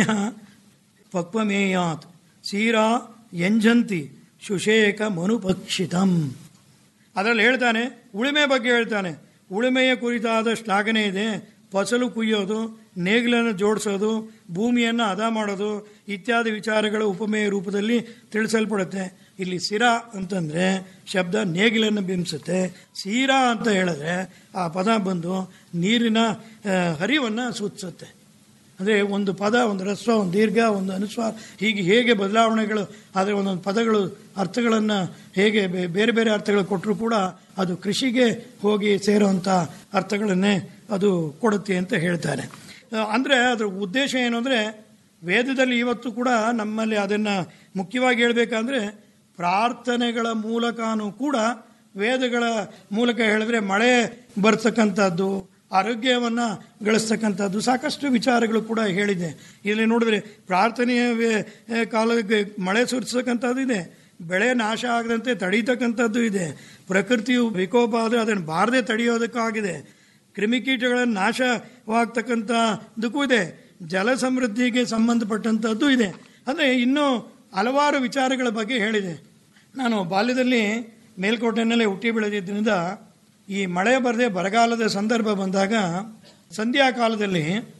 ಪಕ್ವಮೇಯಾತ್ ಸೀರಾ ಯಂಜಂತಿ ಶುಷೇಕ ಮನುಪಕ್ಷಿತಂ ಅದರಲ್ಲಿ ಹೇಳ್ತಾನೆ ಉಳುಮೆ ಬಗ್ಗೆ ಹೇಳ್ತಾನೆ ಉಳುಮೆಯ ಕುರಿತಾದ ಶ್ಲಾಘನೆ ಇದೆ ಫಸಲು ಕುಯ್ಯೋದು ನೇಗಿಲನ್ನು ಜೋಡಿಸೋದು ಭೂಮಿಯನ್ನು ಹದ ಮಾಡೋದು ಇತ್ಯಾದಿ ವಿಚಾರಗಳ ಉಪಮೇಯ ರೂಪದಲ್ಲಿ ತಿಳಿಸಲ್ಪಡುತ್ತೆ ಇಲ್ಲಿ ಸಿರಾ ಅಂತಂದರೆ ಶಬ್ದ ನೇಗಿಲನ್ನು ಬಿಂಬಿಸುತ್ತೆ ಸೀರಾ ಅಂತ ಹೇಳಿದ್ರೆ ಆ ಪದ ಬಂದು ನೀರಿನ ಹರಿವನ್ನು ಸೂಚಿಸುತ್ತೆ ಅಂದರೆ ಒಂದು ಪದ ಒಂದು ರಸ್ವ ಒಂದು ದೀರ್ಘ ಒಂದು ಅನುಸ್ವಾರ ಹೀಗೆ ಹೇಗೆ ಬದಲಾವಣೆಗಳು ಆದರೆ ಒಂದೊಂದು ಪದಗಳು ಅರ್ಥಗಳನ್ನು ಹೇಗೆ ಬೇ- ಬೇರೆ ಬೇರೆ ಅರ್ಥಗಳು ಕೊಟ್ಟರು ಕೂಡ ಅದು ಕೃಷಿಗೆ ಹೋಗಿ ಸೇರುವಂಥ ಅರ್ಥಗಳನ್ನೇ ಅದು ಕೊಡುತ್ತೆ ಅಂತ ಹೇಳ್ತಾರೆ ಅಂದರೆ ಅದರ ಉದ್ದೇಶ ಏನು ಅಂದರೆ ವೇದದಲ್ಲಿ ಇವತ್ತು ಕೂಡ ನಮ್ಮಲ್ಲಿ ಅದನ್ನು ಮುಖ್ಯವಾಗಿ ಹೇಳಬೇಕಂದ್ರೆ ಪ್ರಾರ್ಥನೆಗಳ ಮೂಲಕನೂ ಕೂಡ ವೇದಗಳ ಮೂಲಕ ಹೇಳಿದ್ರೆ ಮಳೆ ಬರ್ತಕ್ಕಂಥದ್ದು ಆರೋಗ್ಯವನ್ನು ಗಳಿಸ್ತಕ್ಕಂಥದ್ದು ಸಾಕಷ್ಟು ವಿಚಾರಗಳು ಕೂಡ ಹೇಳಿದೆ ಇಲ್ಲಿ ನೋಡಿದ್ರೆ ಪ್ರಾರ್ಥನೆಯ ವೇ- ಕಾಲಕ್ಕೆ ಮಳೆ ಸುರಿಸ್ತಕ್ಕಂಥದ್ದು ಇದೆ ಬೆಳೆ ನಾಶ ಆಗದಂತೆ ತಡೀತಕ್ಕಂಥದ್ದು ಇದೆ ಪ್ರಕೃತಿಯು ವಿಕೋಪ ಆದರೆ ಅದನ್ನು ಬಾರದೆ ತಡೆಯೋದಕ್ಕಾಗಿದೆ ಕ್ರಿಮಿಕೀಟಗಳನ್ನು ನಾಶವಾಗ್ತಕ್ಕಂಥದ್ದಕ್ಕೂ ಇದೆ ಜಲ ಸಮೃದ್ಧಿಗೆ ಸಂಬಂಧಪಟ್ಟಂಥದ್ದು ಇದೆ ಅಂದರೆ ಇನ್ನೂ ಹಲವಾರು ವಿಚಾರಗಳ ಬಗ್ಗೆ ಹೇಳಿದೆ ನಾನು ಬಾಲ್ಯದಲ್ಲಿ ಮೇಲ್ಕೋಟೆಯಲ್ಲೇ ಹುಟ್ಟಿ ಬೆಳೆದಿದ್ದರಿಂದ ಈ ಮಳೆ ಬರದೆ ಬರಗಾಲದ ಸಂದರ್ಭ ಬಂದಾಗ ಸಂಧ್ಯಾ ಕಾಲದಲ್ಲಿ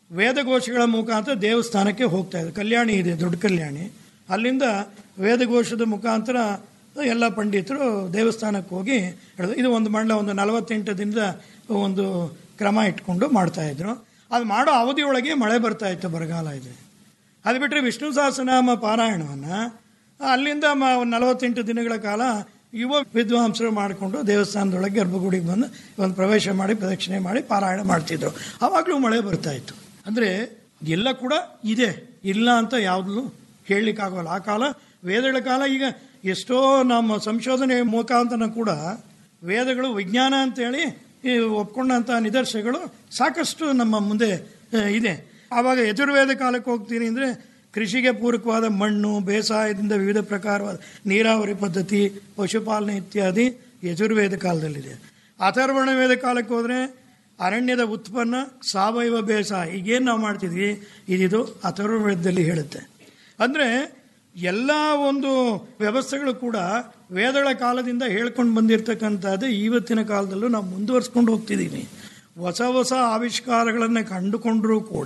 ವೇದಘೋಷಗಳ ಮುಖಾಂತರ ದೇವಸ್ಥಾನಕ್ಕೆ ಹೋಗ್ತಾ ಇದೆ ಕಲ್ಯಾಣಿ ಇದೆ ದೊಡ್ಡ ಕಲ್ಯಾಣಿ ಅಲ್ಲಿಂದ ವೇದಘೋಷದ ಮುಖಾಂತರ ಎಲ್ಲ ಪಂಡಿತರು ದೇವಸ್ಥಾನಕ್ಕೆ ಹೋಗಿ ಹೇಳಿದ್ರು. ಇದು ಒಂದು ಮಂಡಲ ಒಂದು ನಲವತ್ತೆಂಟು ದಿನದ ಒಂದು ಕ್ರಮ ಇಟ್ಕೊಂಡು ಮಾಡ್ತಾ ಇದ್ರು ಅದು ಮಾಡೋ ಅವಧಿಯೊಳಗೆ ಮಳೆ ಬರ್ತಾ ಇತ್ತು ಬರಗಾಲ ಇದೆ ಅದು ಬಿಟ್ಟರೆ ವಿಷ್ಣು ಸಹಸ್ರನಾಮ ಪಾರಾಯಣವನ್ನು ಅಲ್ಲಿಂದ ಮ ಒಂದು ನಲವತ್ತೆಂಟು ದಿನಗಳ ಕಾಲ ಯುವ ವಿದ್ವಾಂಸರು ಮಾಡಿಕೊಂಡು ದೇವಸ್ಥಾನದೊಳಗೆ ಗರ್ಭಗುಡಿಗೆ ಬಂದು ಒಂದು ಪ್ರವೇಶ ಮಾಡಿ ಪ್ರದಕ್ಷಿಣೆ ಮಾಡಿ ಪಾರಾಯಣ ಮಾಡ್ತಿದ್ರು ಆವಾಗಲೂ ಮಳೆ ಬರ್ತಾ ಇತ್ತು ಅಂದರೆ ಎಲ್ಲ ಕೂಡ ಇದೆ ಇಲ್ಲ ಅಂತ ಯಾವುದೂ ಹೇಳಲಿಕ್ಕಾಗಲ್ಲ ಆ ಕಾಲ ವೇದಗಳ ಕಾಲ ಈಗ ಎಷ್ಟೋ ನಮ್ಮ ಸಂಶೋಧನೆ ಮುಖಾಂತರ ಕೂಡ ವೇದಗಳು ವಿಜ್ಞಾನ ಅಂತೇಳಿ ಈ ಒಪ್ಕೊಂಡಂಥ ನಿದರ್ಶನಗಳು ಸಾಕಷ್ಟು ನಮ್ಮ ಮುಂದೆ ಆ, ಇದೆ ಆವಾಗ ಯಜುರ್ವೇದ ಕಾಲಕ್ಕೆ ಹೋಗ್ತೀನಿ ಅಂದರೆ ಕೃಷಿಗೆ ಪೂರಕವಾದ ಮಣ್ಣು ಬೇಸಾಯದಿಂದ ವಿವಿಧ ಪ್ರಕಾರವಾದ ನೀರಾವರಿ ಪದ್ಧತಿ ಪಶುಪಾಲನೆ ಇತ್ಯಾದಿ ಯಜುರ್ವೇದ ಕಾಲದಲ್ಲಿದೆ ಅಥರ್ವಣ ವೇದ ಕಾಲಕ್ಕೆ ಹೋದರೆ ಅರಣ್ಯದ ಉತ್ಪನ್ನ ಸಾವಯವ ಬೇಸಾಯ ಈಗೇನು ನಾವು ಮಾಡ್ತಿದ್ವಿ ಇದಿದು ಅಥರ್ವವೇದದಲ್ಲಿ ಹೇಳುತ್ತೆ ಅಂದರೆ ಎಲ್ಲ ಒಂದು ವ್ಯವಸ್ಥೆಗಳು ಕೂಡ ವೇದಗಳ ಕಾಲದಿಂದ ಹೇಳ್ಕೊಂಡು ಬಂದಿರತಕ್ಕಂಥದ್ದು ಇವತ್ತಿನ ಕಾಲದಲ್ಲೂ ನಾವು ಮುಂದುವರ್ಸ್ಕೊಂಡು ಹೋಗ್ತಿದ್ದೀವಿ ಹೊಸ ಹೊಸ ಆವಿಷ್ಕಾರಗಳನ್ನು ಕಂಡುಕೊಂಡರೂ ಕೂಡ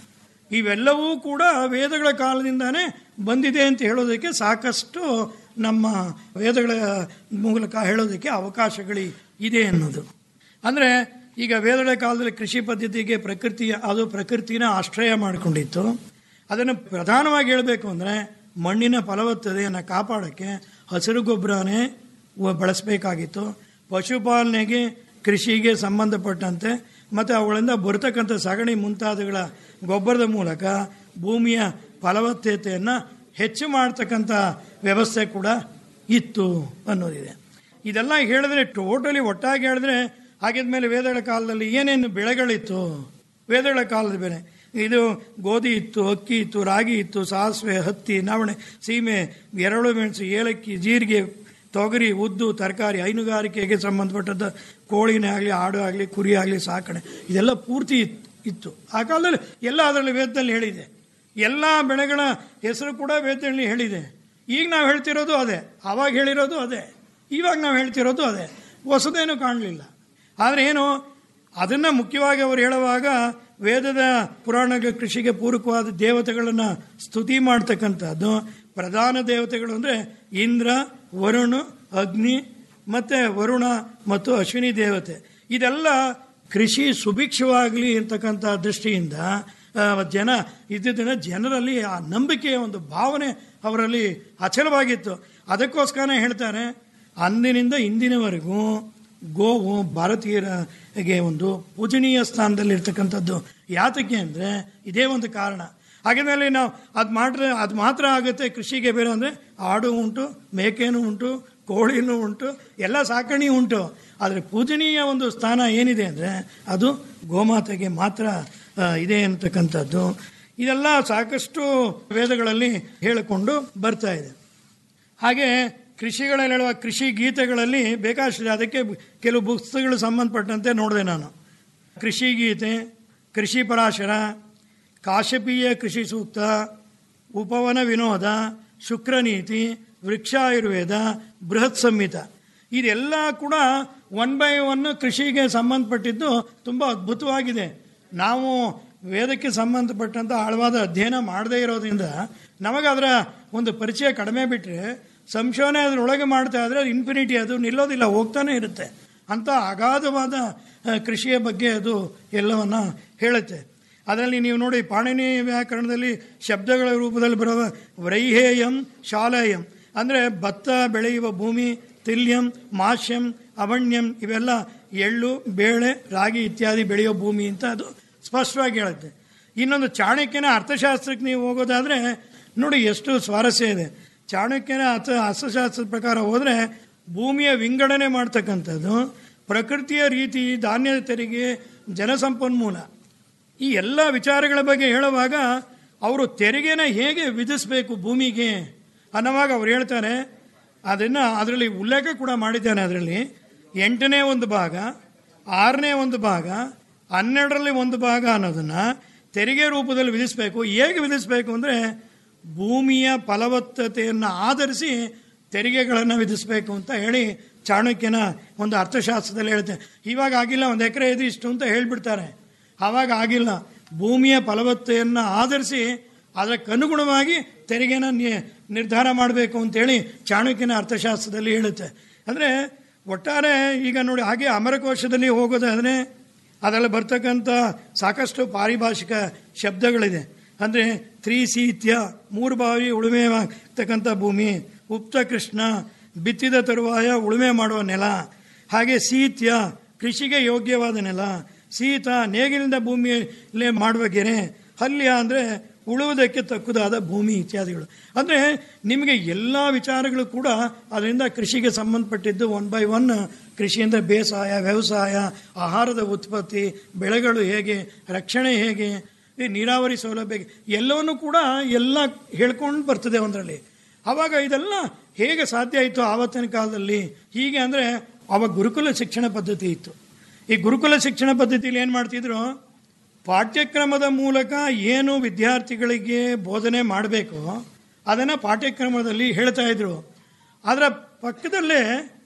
ಇವೆಲ್ಲವೂ ಕೂಡ ವೇದಗಳ ಕಾಲದಿಂದಾನೇ ಬಂದಿದೆ ಅಂತ ಹೇಳೋದಕ್ಕೆ ಸಾಕಷ್ಟು ನಮ್ಮ ವೇದಗಳ ಮೂಲಕ ಹೇಳೋದಕ್ಕೆ ಅವಕಾಶಗಳು ಇದೆ ಅನ್ನೋದು ಅಂದರೆ ಈಗ ವೇದಗಳ ಕಾಲದಲ್ಲಿ ಕೃಷಿ ಪದ್ಧತಿಗೆ ಪ್ರಕೃತಿಯ ಅದು ಪ್ರಕೃತಿನ ಆಶ್ರಯ ಮಾಡಿಕೊಂಡಿತ್ತು ಅದನ್ನು ಪ್ರಧಾನವಾಗಿ ಹೇಳಬೇಕು ಅಂದರೆ ಮಣ್ಣಿನ ಫಲವತ್ತತೆಯನ್ನು ಕಾಪಾಡೋಕ್ಕೆ ಹಸಿರು ಗೊಬ್ಬರನೇ ವ- ಬಳಸಬೇಕಾಗಿತ್ತು ಪಶುಪಾಲನೆಗೆ ಕೃಷಿಗೆ ಸಂಬಂಧಪಟ್ಟಂತೆ ಮತ್ತು ಅವುಗಳಿಂದ ಬರ್ತಕ್ಕಂಥ ಸಗಣಿ ಮುಂತಾದವುಗಳ ಗೊಬ್ಬರದ ಮೂಲಕ ಭೂಮಿಯ ಫಲವತ್ತತೆಯನ್ನು ಹೆಚ್ಚು ಮಾಡ್ತಕ್ಕಂಥ ವ್ಯವಸ್ಥೆ ಕೂಡ ಇತ್ತು ಅನ್ನೋದಿದೆ ಇದೆಲ್ಲ ಹೇಳಿದ್ರೆ ಟೋಟಲಿ ಒಟ್ಟಾಗಿ ಹೇಳಿದ್ರೆ ಹಾಗಿದ್ಮೇಲೆ ವೇದಗಳ ಕಾಲದಲ್ಲಿ ಏನೇನು ಬೆಳೆಗಳಿತ್ತು ವೇದಗಳ ಕಾಲದ ಬೆಳೆ ಇದು ಗೋಧಿ ಇತ್ತು ಅಕ್ಕಿ ಇತ್ತು ರಾಗಿ ಇತ್ತು ಸಾಸಿವೆ ಹತ್ತಿ ನವಣೆ ಸೀಮೆ ಎರಳು ಮೆಣಸು ಏಲಕ್ಕಿ ಜೀರಿಗೆ ತೊಗರಿ ಉದ್ದು ತರಕಾರಿ ಹೈನುಗಾರಿಕೆಗೆ ಸಂಬಂಧಪಟ್ಟಂಥ ಕೋಳಿನೇ ಆಗಲಿ ಆಡು ಆಗಲಿ ಕುರಿ ಆಗಲಿ ಸಾಕಣೆ ಇದೆಲ್ಲ ಪೂರ್ತಿ ಇತ್- ಇತ್ತು ಆ ಕಾಲದಲ್ಲಿ ಎಲ್ಲ ಅದರಲ್ಲಿ ವೇದದಲ್ಲಿ ಹೇಳಿದೆ ಎಲ್ಲ ಬೆಳೆಗಳ ಹೆಸರು ಕೂಡ ವೇದದಲ್ಲಿ ಹೇಳಿದೆ ಈಗ ನಾವು ಹೇಳ್ತಿರೋದು ಅದೇ ಆವಾಗ ಹೇಳಿರೋದು ಅದೇ ಇವಾಗ ನಾವು ಹೇಳ್ತಿರೋದು ಅದೇ ಹೊಸದೇನು ಕಾಣಲಿಲ್ಲ ಆದರೆ ಏನು ಅದನ್ನು ಮುಖ್ಯವಾಗಿ ಅವರು ಹೇಳುವಾಗ ವೇದದ ಪುರಾಣಗಳ ಕೃಷಿಗೆ ಪೂರಕವಾದ ದೇವತೆಗಳನ್ನು ಸ್ತುತಿ ಮಾಡ್ತಕ್ಕಂಥದ್ದು ಪ್ರಧಾನ ದೇವತೆಗಳು ಅಂದರೆ ಇಂದ್ರ ವರುಣ ಅಗ್ನಿ ಮತ್ತು ವರುಣ ಮತ್ತು ಅಶ್ವಿನಿ ದೇವತೆ ಇದೆಲ್ಲ ಕೃಷಿ ಸುಭಿಕ್ಷವಾಗಲಿ ಅಂತಕ್ಕಂಥ ದೃಷ್ಟಿಯಿಂದ ಆ, ಜನ ಇದ್ದಿದ್ದರಿಂದ ಜನರಲ್ಲಿ ಆ ನಂಬಿಕೆಯ ಒಂದು ಭಾವನೆ ಅವರಲ್ಲಿ ಅಚಲವಾಗಿತ್ತು ಅದಕ್ಕೋಸ್ಕರ ಹೇಳ್ತಾರೆ ಅಂದಿನಿಂದ ಇಂದಿನವರೆಗೂ ಗೋವು ಭಾರತೀಯರಿಗೆ ಒಂದು ಪೂಜನೀಯ ಸ್ಥಾನದಲ್ಲಿರ್ತಕ್ಕಂಥದ್ದು ಯಾತಕ್ಕೆ ಅಂದರೆ ಇದೇ ಒಂದು ಕಾರಣ ಹಾಗಿದ್ಮೇಲೆ ನಾವು ಅದು ಮಾಡ್ರೆ ಅದು ಮಾತ್ರ ಆಗುತ್ತೆ ಕೃಷಿಗೆ ಬೇರೆ ಅಂದರೆ ಆಡು ಉಂಟು ಮೇಕೆನೂ ಉಂಟು ಕೋಳಿನೂ ಉಂಟು ಎಲ್ಲ ಸಾಕಣೆ ಉಂಟು ಆದರೆ ಪೂಜನೀಯ ಒಂದು ಸ್ಥಾನ ಏನಿದೆ ಅಂದರೆ ಅದು ಗೋಮಾತೆಗೆ ಮಾತ್ರ ಆ, ಇದೆ ಅಂತಕ್ಕಂಥದ್ದು ಇದೆಲ್ಲ ಸಾಕಷ್ಟು ವೇದಗಳಲ್ಲಿ ಹೇಳಿಕೊಂಡು ಬರ್ತಾ ಇದೆ ಹಾಗೆ ಕೃಷಿಗಳಲ್ಲಿ ಹೇಳುವ ಕೃಷಿ ಗೀತೆಗಳಲ್ಲಿ ಬೇಕಾಷ್ಟಿದೆ ಅದಕ್ಕೆ ಕೆಲವು ಪುಸ್ತಕಗಳು ಸಂಬಂಧಪಟ್ಟಂತೆ ನೋಡಿದೆ ನಾನು ಕೃಷಿ ಗೀತೆ ಕೃಷಿ ಪರಾಶರ ಕಾಶಪೀಯ ಕೃಷಿ ಸೂಕ್ತ ಉಪವನ ವಿನೋದ ಶುಕ್ರನೀತಿ ವೃಕ್ಷಾಯುರ್ವೇದ ಬೃಹತ್ ಸಂಹಿತ ಇದೆಲ್ಲ ಕೂಡ ಒನ್ ಬೈ ಒನ್ ಕೃಷಿಗೆ ಸಂಬಂಧಪಟ್ಟಿದ್ದು ತುಂಬ ಅದ್ಭುತವಾಗಿದೆ ನಾವು ವೇದಕ್ಕೆ ಸಂಬಂಧಪಟ್ಟಂಥ ಆಳವಾದ ಅಧ್ಯಯನ ಮಾಡದೇ ಇರೋದ್ರಿಂದ ನಮಗದರ ಒಂದು ಪರಿಚಯ ಕಡಿಮೆ ಬಿಟ್ಟರೆ ಸಂಶೋಧನೆ ಅದರೊಳಗೆ ಮಾಡ್ತಾ ಇದ್ರೆ ಅದು ಇನ್ಫಿನಿಟಿ ಅದು ನಿಲ್ಲೋದಿಲ್ಲ ಹೋಗ್ತಾನೆ ಇರುತ್ತೆ ಅಂತ ಅಗಾಧವಾದ ಆ, ಕೃಷಿಯ ಬಗ್ಗೆ ಅದು ಎಲ್ಲವನ್ನ ಹೇಳುತ್ತೆ ಅದರಲ್ಲಿ ನೀವು ನೋಡಿ ಪಾಣಿನಿ ವ್ಯಾಕರಣದಲ್ಲಿ ಶಬ್ದಗಳ ರೂಪದಲ್ಲಿ ಬರುವ ವ್ರೈಹೇಯಂ ಶಾಲೇಯಂ ಅಂದರೆ ಭತ್ತ ಬೆಳೆಯುವ ಭೂಮಿ ತಿಲ್ಯಂ ಮಾಶ್ಯಂ ಅವಣ್ಯಂ ಇವೆಲ್ಲ ಎಳ್ಳು ಬೇಳೆ ರಾಗಿ ಇತ್ಯಾದಿ ಬೆಳೆಯೋ ಭೂಮಿ ಅಂತ ಅದು ಸ್ಪಷ್ಟವಾಗಿ ಹೇಳುತ್ತೆ ಇನ್ನೊಂದು ಚಾಣಕ್ಯನ ಅರ್ಥಶಾಸ್ತ್ರಕ್ಕೆ ನೀವು ಹೋಗೋದಾದರೆ ನೋಡಿ ಎಷ್ಟು ಸ್ವಾರಸ್ಯ ಇದೆ ಚಾಣಕ್ಯನ ಅರ್ಥ ಅರ್ಥಶಾಸ್ತ್ರದ ಪ್ರಕಾರ ಹೋದರೆ ಭೂಮಿಯ ವಿಂಗಡಣೆ ಮಾಡ್ತಕ್ಕಂಥದ್ದು ಪ್ರಕೃತಿಯ ರೀತಿ ಧಾನ್ಯ ತೆರಿಗೆ ಜನಸಂಪನ್ಮೂಲ ಈ ಎಲ್ಲ ವಿಚಾರಗಳ ಬಗ್ಗೆ ಹೇಳುವಾಗ ಅವರು ತೆರಿಗೆನ ಹೇಗೆ ವಿಧಿಸಬೇಕು ಭೂಮಿಗೆ ಅನ್ನೋವಾಗ ಅವ್ರು ಹೇಳ್ತಾರೆ ಅದನ್ನು ಅದರಲ್ಲಿ ಉಲ್ಲೇಖ ಕೂಡ ಮಾಡಿದ್ದಾನೆ ಅದರಲ್ಲಿ ಎಂಟನೇ ಒಂದು ಭಾಗ ಆರನೇ ಒಂದು ಭಾಗ ಹನ್ನೆರಡರಲ್ಲಿ ಒಂದು ಭಾಗ ಅನ್ನೋದನ್ನು ತೆರಿಗೆ ರೂಪದಲ್ಲಿ ವಿಧಿಸಬೇಕು ಹೇಗೆ ವಿಧಿಸಬೇಕು ಅಂದರೆ ಭೂಮಿಯ ಫಲವತ್ತತೆಯನ್ನು ಆಧರಿಸಿ ತೆರಿಗೆಗಳನ್ನು ವಿಧಿಸಬೇಕು ಅಂತ ಹೇಳಿ ಚಾಣಕ್ಯನ ಒಂದು ಅರ್ಥಶಾಸ್ತ್ರದಲ್ಲಿ ಹೇಳುತ್ತೆ ಇವಾಗ ಆಗಿಲ್ಲ ಒಂದು ಎಕರೆ ಇದು ಇಷ್ಟು ಅಂತ ಹೇಳಿಬಿಡ್ತಾರೆ ಆವಾಗ ಆಗಿಲ್ಲ ಭೂಮಿಯ ಫಲವತ್ತೆಯನ್ನು ಆಧರಿಸಿ ಅದಕ್ಕನುಗುಣವಾಗಿ ತೆರಿಗೆನ ನಿ- ನಿರ್ಧಾರ ಮಾಡಬೇಕು ಅಂತೇಳಿ ಚಾಣಕ್ಯನ ಅರ್ಥಶಾಸ್ತ್ರದಲ್ಲಿ ಹೇಳುತ್ತೆ ಅಂದರೆ ಒಟ್ಟಾರೆ ಈಗ ನೋಡಿ ಹಾಗೆ ಅಮರಕೋಶದಲ್ಲಿ ಹೋಗೋದಾದರೆ ಅದರಲ್ಲಿ ಬರ್ತಕ್ಕಂಥ ಸಾಕಷ್ಟು ಪಾರಿಭಾಷಿಕ ಶಬ್ದಗಳಿದೆ ಅಂದರೆ ತ್ರಿಸೀತ್ಯ ಮೂರು ಬಾವಿ ಉಳುಮೆ ಆಗ್ತಕ್ಕಂಥ ಭೂಮಿ ಉಪ್ತ ಕೃಷ್ಣ ಬಿತ್ತಿದ ತರುವಾಯ ಉಳುಮೆ ಮಾಡುವ ನೆಲ ಹಾಗೆ ಸೀತ್ಯ ಕೃಷಿಗೆ ಯೋಗ್ಯವಾದ ನೆಲ ಸೀತ ನೇಗಿಲಿಂದ ಭೂಮಿಯಲ್ಲಿ ಮಾಡುವ ಗೆರೆ ಹಲ್ಯ ಅಂದರೆ ಉಳುವುದಕ್ಕೆ ತಕ್ಕುದಾದ ಭೂಮಿ ಇತ್ಯಾದಿಗಳು ಅಂದರೆ ನಿಮಗೆ ಎಲ್ಲ ವಿಚಾರಗಳು ಕೂಡ ಅದರಿಂದ ಕೃಷಿಗೆ ಸಂಬಂಧಪಟ್ಟಿದ್ದು ಒನ್ ಬೈ ಒನ್ ಕೃಷಿಯಿಂದ ಬೇಸಾಯ ವ್ಯವಸಾಯ ಆಹಾರದ ಉತ್ಪತ್ತಿ ಬೆಳೆಗಳು ಹೇಗೆ ರಕ್ಷಣೆ ಹೇಗೆ ಈ ನೀರಾವರಿ ಸೌಲಭ್ಯ ಎಲ್ಲವನ್ನೂ ಕೂಡ ಎಲ್ಲ ಹೇಳ್ಕೊಂಡು ಬರ್ತದೆ ಒಂದರಲ್ಲಿ ಆವಾಗ ಇದೆಲ್ಲ ಹೇಗೆ ಸಾಧ್ಯ ಆಯಿತು ಆವತ್ತಿನ ಕಾಲದಲ್ಲಿ ಹೀಗೆ ಅಂದರೆ ಅವಾಗ ಗುರುಕುಲ ಶಿಕ್ಷಣ ಪದ್ಧತಿ ಇತ್ತು ಈ ಗುರುಕುಲ ಶಿಕ್ಷಣ ಪದ್ಧತಿಯಲ್ಲಿ ಏನು ಮಾಡ್ತಿದ್ರು ಪಾಠ್ಯಕ್ರಮದ ಮೂಲಕ ಏನು ವಿದ್ಯಾರ್ಥಿಗಳಿಗೆ ಬೋಧನೆ ಮಾಡಬೇಕು ಅದನ್ನು ಪಾಠ್ಯಕ್ರಮದಲ್ಲಿ ಹೇಳ್ತಾ ಇದ್ರು ಅದರ ಪಕ್ಕದಲ್ಲೇ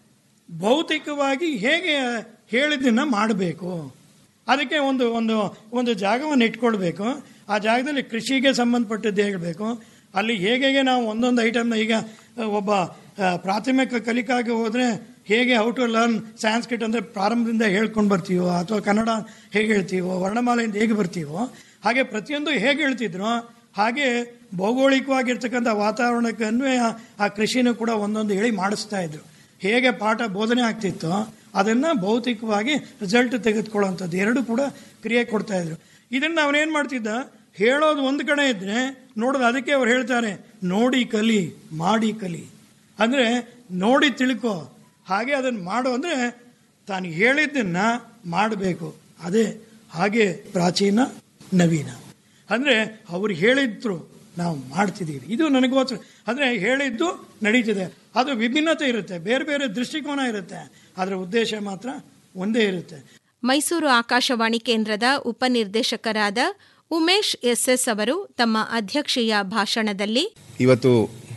ಭೌತಿಕವಾಗಿ ಹೇಗೆ ಹೇಳಿದ್ದನ್ನು ಮಾಡಬೇಕು ಅದಕ್ಕೆ ಒಂದು ಒಂದು ಒಂದು ಜಾಗವನ್ನು ಇಟ್ಕೊಳ್ಬೇಕು ಆ ಜಾಗದಲ್ಲಿ ಕೃಷಿಗೆ ಸಂಬಂಧಪಟ್ಟದ್ದು ಹೇಳಬೇಕು ಅಲ್ಲಿ ಹೇಗೆ ಹೇಗೆ ನಾವು ಒಂದೊಂದು ಐಟಮ್ನ ಈಗ ಒಬ್ಬ ಆ, ಪ್ರಾಥಮಿಕ ಕಲಿಕಾಗೆ ಹೋದರೆ ಹೇಗೆ ಹೌ ಟು ಲರ್ನ್ ಸ್ಯಾನ್ಸ್ಕ್ರಿಟ್ ಅಂದರೆ ಪ್ರಾರಂಭದಿಂದ ಹೇಳ್ಕೊಂಡು ಬರ್ತೀವೋ ಅಥವಾ ಕನ್ನಡ ಹೇಗೆ ಹೇಳ್ತೀವೋ ವರ್ಣಮಾಲೆಯಿಂದ ಹೇಗೆ ಬರ್ತೀವೋ ಹಾಗೆ ಪ್ರತಿಯೊಂದು ಹೇಗೆ ಹೇಳ್ತಿದ್ರು ಹಾಗೆ ಭೌಗೋಳಿಕವಾಗಿರ್ತಕ್ಕಂಥ ವಾತಾವರಣಕ್ಕೆ ಅನ್ವಯ ಆ ಕೃಷಿನೂ ಕೂಡ ಒಂದೊಂದು ಹೇಳಿ ಮಾಡಿಸ್ತಾ ಇದ್ರು ಹೇಗೆ ಪಾಠ ಬೋಧನೆ ಆಗ್ತಿತ್ತೋ ಅದನ್ನು ಭೌತಿಕವಾಗಿ ರಿಸಲ್ಟ್ ತೆಗೆದುಕೊಳ್ಳುವಂಥದ್ದು ಎರಡು ಕೂಡ ಕ್ರಿಯೆ ಕೊಡ್ತಾ ಇದ್ರು ಇದನ್ನು ಅವನೇನು ಮಾಡ್ತಿದ್ದ ಹೇಳೋದು ಒಂದು ಕಡೆ ಇದ್ದರೆ ನೋಡೋದು ಅದಕ್ಕೆ ಅವ್ರು ಹೇಳ್ತಾರೆ ನೋಡಿ ಕಲಿ ಮಾಡಿ ಕಲಿ ಅಂದರೆ ನೋಡಿ ತಿಳ್ಕೊ ಹಾಗೆ ಅದನ್ನು ಮಾಡು ಅಂದರೆ ತಾನು ಹೇಳಿದ್ದನ್ನ ಮಾಡಬೇಕು ಅದೇ ಹಾಗೆ ಪ್ರಾಚೀನ ನವೀನ ಅಂದರೆ ಅವ್ರು ಹೇಳಿದ್ರು ನಾವು ಮಾಡ್ತಿದ್ದೀವಿ ಇದು ನನಗೋಸ್ಕರ ಅಂದರೆ ಹೇಳಿದ್ದು ನಡೀತಿದೆ ಅದು ವಿಭಿನ್ನತೆ ಇರುತ್ತೆ ಬೇರೆ ಬೇರೆ ದೃಷ್ಟಿಕೋನ ಇರುತ್ತೆ ಅದರ ಉದ್ದೇಶ ಮಾತ್ರ ಒಂದೇ ಇರುತ್ತೆ ಮೈಸೂರು ಆಕಾಶವಾಣಿ ಕೇಂದ್ರದ ಉಪನಿರ್ದೇಶಕರಾದ ಉಮೇಶ್ ಎಸ್ಎಸ್ ಅವರು ತಮ್ಮ ಅಧ್ಯಕ್ಷೀಯ ಭಾಷಣದಲ್ಲಿ ಇವತ್ತು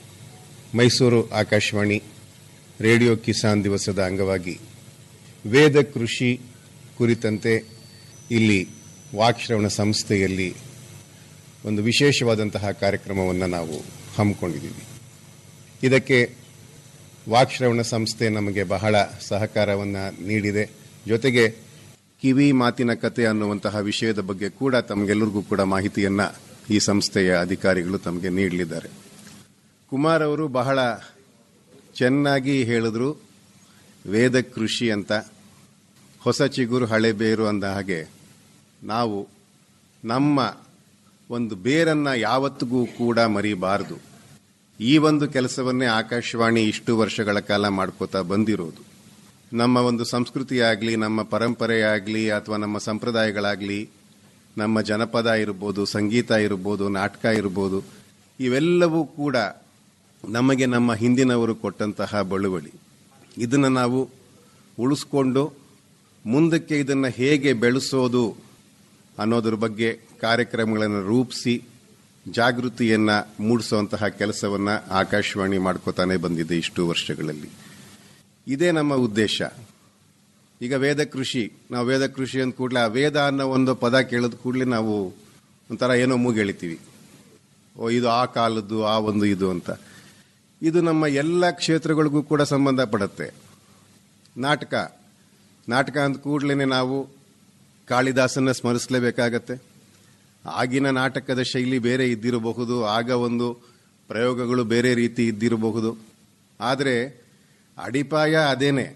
ಮೈಸೂರು ಆಕಾಶವಾಣಿ ರೇಡಿಯೋ ಕಿಸಾನ್ ದಿವಸದ ಅಂಗವಾಗಿ ವೇದ ಕೃಷಿ ಕುರಿತಂತೆ ಇಲ್ಲಿ ವಾಕ್ಶ್ರವಣ ಸಂಸ್ಥೆಯಲ್ಲಿ ಒಂದು ವಿಶೇಷವಾದಂತಹ ಕಾರ್ಯಕ್ರಮವನ್ನು ನಾವು ಹಮ್ಮಿಕೊಂಡಿದ್ದೀವಿ ಇದಕ್ಕೆ ವಾಕ್ಶ್ರವಣ ಸಂಸ್ಥೆ ನಮಗೆ ಬಹಳ ಸಹಕಾರವನ್ನು ನೀಡಿದೆ ಜೊತೆಗೆ ಕಿವಿ ಮಾತಿನ ಕತೆ ಅನ್ನುವಂತಹ ವಿಷಯದ ಬಗ್ಗೆ ಕೂಡ ತಮಗೆಲ್ಲರಿಗೂ ಕೂಡ ಮಾಹಿತಿಯನ್ನು ಈ ಸಂಸ್ಥೆಯ ಅಧಿಕಾರಿಗಳು ತಮಗೆ ನೀಡಲಿದ್ದಾರೆ ಕುಮಾರ್ ಅವರು ಬಹಳ ಚೆನ್ನಾಗಿ ಹೇಳಿದ್ರು ವೇದ ಕೃಷಿ ಅಂತ ಹೊಸ ಚಿಗುರು ಹಳೆ ಬೇರು ಅಂದ ಹಾಗೆ ನಾವು ನಮ್ಮ ಒಂದು ಬೇರನ್ನ ಯಾವತ್ತಿಗೂ ಕೂಡ ಮರಿಬಾರದು ಈ ಒಂದು ಕೆಲಸವನ್ನೇ ಆಕಾಶವಾಣಿ ಇಷ್ಟು ವರ್ಷಗಳ ಕಾಲ ಮಾಡ್ಕೋತಾ ಬಂದಿರೋದು ನಮ್ಮ ಒಂದು ಸಂಸ್ಕೃತಿ ಆಗಲಿ ನಮ್ಮ ಪರಂಪರೆ ಆಗಲಿ ಅಥವಾ ನಮ್ಮ ಸಂಪ್ರದಾಯಗಳಾಗಲಿ ನಮ್ಮ ಜನಪದ ಇರ್ಬೋದು ಸಂಗೀತ ಇರ್ಬೋದು ನಾಟಕ ಇರ್ಬೋದು ಇವೆಲ್ಲವೂ ಕೂಡ ನಮಗೆ ನಮ್ಮ ಹಿಂದಿನವರು ಕೊಟ್ಟಂತಹ ಬಳುವಳಿ ಇದನ್ನು ನಾವು ಉಳಿಸ್ಕೊಂಡು ಮುಂದಕ್ಕೆ ಇದನ್ನು ಹೇಗೆ ಬೆಳೆಸೋದು ಅನ್ನೋದ್ರ ಬಗ್ಗೆ ಕಾರ್ಯಕ್ರಮಗಳನ್ನು ರೂಪಿಸಿ ಜಾಗೃತಿಯನ್ನು ಮೂಡಿಸುವಂತಹ ಕೆಲಸವನ್ನು ಆಕಾಶವಾಣಿ ಮಾಡ್ಕೋತಾನೆ ಬಂದಿದೆ ಇಷ್ಟು ವರ್ಷಗಳಲ್ಲಿ ಇದೇ ನಮ್ಮ ಉದ್ದೇಶ ಈಗ ವೇದ ಕೃಷಿ ನಾವು ವೇದ ಕೃಷಿ ಅಂದ ಕೂಡಲೇ ಆ ವೇದ ಅನ್ನೋ ಒಂದು ಪದ ಕೇಳಿದ ಕೂಡಲೇ ನಾವು ಒಂಥರ ಏನೋ ಮೂಗೆಳಿತೀವಿ ಓ ಇದು ಆ ಕಾಲದ್ದು ಆ ಒಂದು ಇದು ಅಂತ ಇದು ನಮ್ಮ ಎಲ್ಲ ಕ್ಷೇತ್ರಗಳಿಗೂ ಕೂಡ ಸಂಬಂಧಪಡುತ್ತೆ ನಾಟಕ ನಾಟಕ ಅಂದ ಕೂಡಲೇ ನಾವು ಕಾಳಿದಾಸನ ಸ್ಮರಿಸಲೇಬೇಕಾಗತ್ತೆ ಆಗಿನ ನಾಟಕದ ಶೈಲಿ ಬೇರೆ ಇದ್ದಿರಬಹುದು ಆಗ ಒಂದು ಪ್ರಯೋಗಗಳು ಬೇರೆ ರೀತಿ ಇದ್ದಿರಬಹುದು ಆದರೆ ಅಡಿಪಾಯ ಅದೇನೆ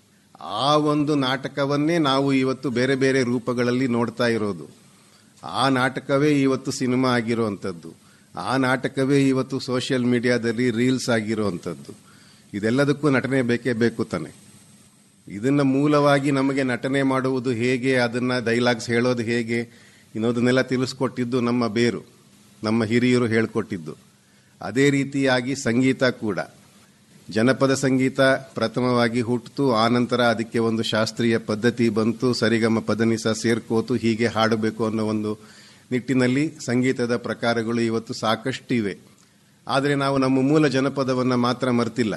ಆ ಒಂದು ನಾಟಕವನ್ನೇ ನಾವು ಇವತ್ತು ಬೇರೆ ಬೇರೆ ರೂಪಗಳಲ್ಲಿ ನೋಡ್ತಾ ಇರೋದು ಆ ನಾಟಕವೇ ಇವತ್ತು ಸಿನಿಮಾ ಆಗಿರುವಂಥದ್ದು ಆ ನಾಟಕವೇ ಇವತ್ತು ಸೋಷಿಯಲ್ ಮೀಡಿಯಾದಲ್ಲಿ ರೀಲ್ಸ್ ಆಗಿರುವಂಥದ್ದು ಇದೆಲ್ಲದಕ್ಕೂ ನಟನೆ ಬೇಕೇ ಬೇಕು ತಾನೆ ಇದನ್ನ ಮೂಲವಾಗಿ ನಮಗೆ ನಟನೆ ಮಾಡುವುದು ಹೇಗೆ ಅದನ್ನ ಡೈಲಾಗ್ಸ್ ಹೇಳೋದು ಹೇಗೆ ಇನ್ನೋದನ್ನೆಲ್ಲ ತಿಳಿಸ್ಕೊಟ್ಟಿದ್ದು ನಮ್ಮ ಬೇರು ನಮ್ಮ ಹಿರಿಯರು ಹೇಳ್ಕೊಟ್ಟಿದ್ದು ಅದೇ ರೀತಿಯಾಗಿ ಸಂಗೀತ ಕೂಡ ಜನಪದ ಸಂಗೀತ ಪ್ರಥಮವಾಗಿ ಹುಟ್ಟಿತು ಆನಂತರ ಅದಕ್ಕೆ ಒಂದು ಶಾಸ್ತ್ರೀಯ ಪದ್ಧತಿ ಬಂತು ಸರಿಗಮ ಪದನಿಸ ಸೇರ್ಕೋತು ಹೀಗೆ ಹಾಡಬೇಕು ಅನ್ನೋ ಒಂದು ನಿಟ್ಟಿನಲ್ಲಿ ಸಂಗೀತದ ಪ್ರಕಾರಗಳು ಇವತ್ತು ಸಾಕಷ್ಟಿವೆ ಆದರೆ ನಾವು ನಮ್ಮ ಮೂಲ ಜನಪದವನ್ನು ಮಾತ್ರ ಮರ್ತಿಲ್ಲ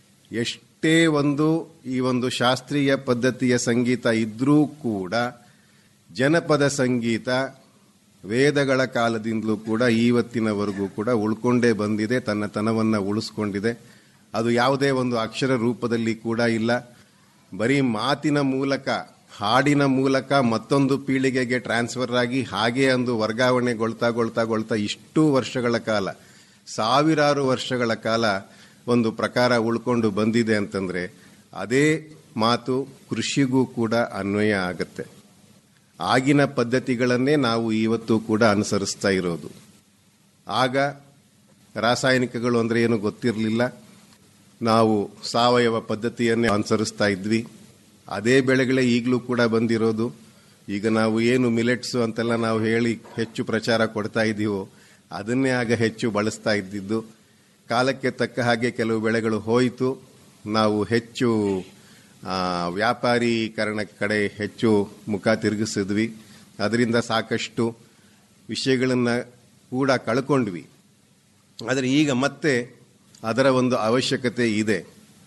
ಎಷ್ಟೇ ಒಂದು ಈ ಒಂದು ಶಾಸ್ತ್ರೀಯ ಪದ್ಧತಿಯ ಸಂಗೀತ ಇದ್ರೂ ಕೂಡ ಜನಪದ ಸಂಗೀತ ವೇದಗಳ ಕಾಲದಿಂದಲೂ ಕೂಡ ಇವತ್ತಿನವರೆಗೂ ಕೂಡ ಉಳ್ಕೊಂಡೇ ಬಂದಿದೆ ತನ್ನ ತನವನ್ನು ಉಳಿಸ್ಕೊಂಡಿದೆ ಅದು ಯಾವುದೇ ಒಂದು ಅಕ್ಷರ ರೂಪದಲ್ಲಿ ಕೂಡ ಇಲ್ಲ ಬರೀ ಮಾತಿನ ಮೂಲಕ ಹಾಡಿನ ಮೂಲಕ ಮತ್ತೊಂದು ಪೀಳಿಗೆಗೆ ಟ್ರಾನ್ಸ್ಫರ್ ಆಗಿ ಹಾಗೆ ಒಂದು ವರ್ಗಾವಣೆಗೊಳ್ತಾ ಗೊಳ್ತಾ ಗೊಳ್ತಾ ಇಷ್ಟು ವರ್ಷಗಳ ಕಾಲ ಸಾವಿರಾರು ವರ್ಷಗಳ ಕಾಲ ಒಂದು ಪ್ರಕಾರ ಉಳ್ಕೊಂಡು ಬಂದಿದೆ ಅಂತಂದ್ರೆ ಅದೇ ಮಾತು ಕೃಷಿಗೂ ಕೂಡ ಅನ್ವಯ ಆಗತ್ತೆ ಆಗಿನ ಪದ್ಧತಿಗಳನ್ನೇ ನಾವು ಇವತ್ತು ಕೂಡ ಅನುಸರಿಸ್ತಾ ಇರೋದು ಆಗ ರಾಸಾಯನಿಕಗಳು ಅಂದರೆ ಏನು ಗೊತ್ತಿರಲಿಲ್ಲ ನಾವು ಸಾವಯವ ಪದ್ಧತಿಯನ್ನೇ ಅನುಸರಿಸ್ತಾ ಇದ್ವಿ ಅದೇ ಬೆಳೆಗಳೇ ಈಗಲೂ ಕೂಡ ಬಂದಿರೋದು ಈಗ ನಾವು ಏನು ಮಿಲೆಟ್ಸು ಅಂತೆಲ್ಲ ನಾವು ಹೇಳಿ ಹೆಚ್ಚು ಪ್ರಚಾರ ಕೊಡ್ತಾ ಇದ್ದೀವೋ ಅದನ್ನೇ ಆಗ ಹೆಚ್ಚು ಬಳಸ್ತಾ ಇದ್ದಿದ್ದು ಕಾಲಕ್ಕೆ ತಕ್ಕ ಹಾಗೆ ಕೆಲವು ಬೆಳೆಗಳು ಹೋಯಿತು ನಾವು ಹೆಚ್ಚು ಆ, ವ್ಯಾಪಾರೀಕರಣ ಕಡೆ ಹೆಚ್ಚು ಮುಖ ತಿರುಗಿಸಿದ್ವಿ ಅದರಿಂದ ಸಾಕಷ್ಟು ವಿಷಯಗಳನ್ನು ಕೂಡ ಕಳ್ಕೊಂಡ್ವಿ ಆದರೆ ಈಗ ಮತ್ತೆ ಅದರ ಒಂದು ಅವಶ್ಯಕತೆ ಇದೆ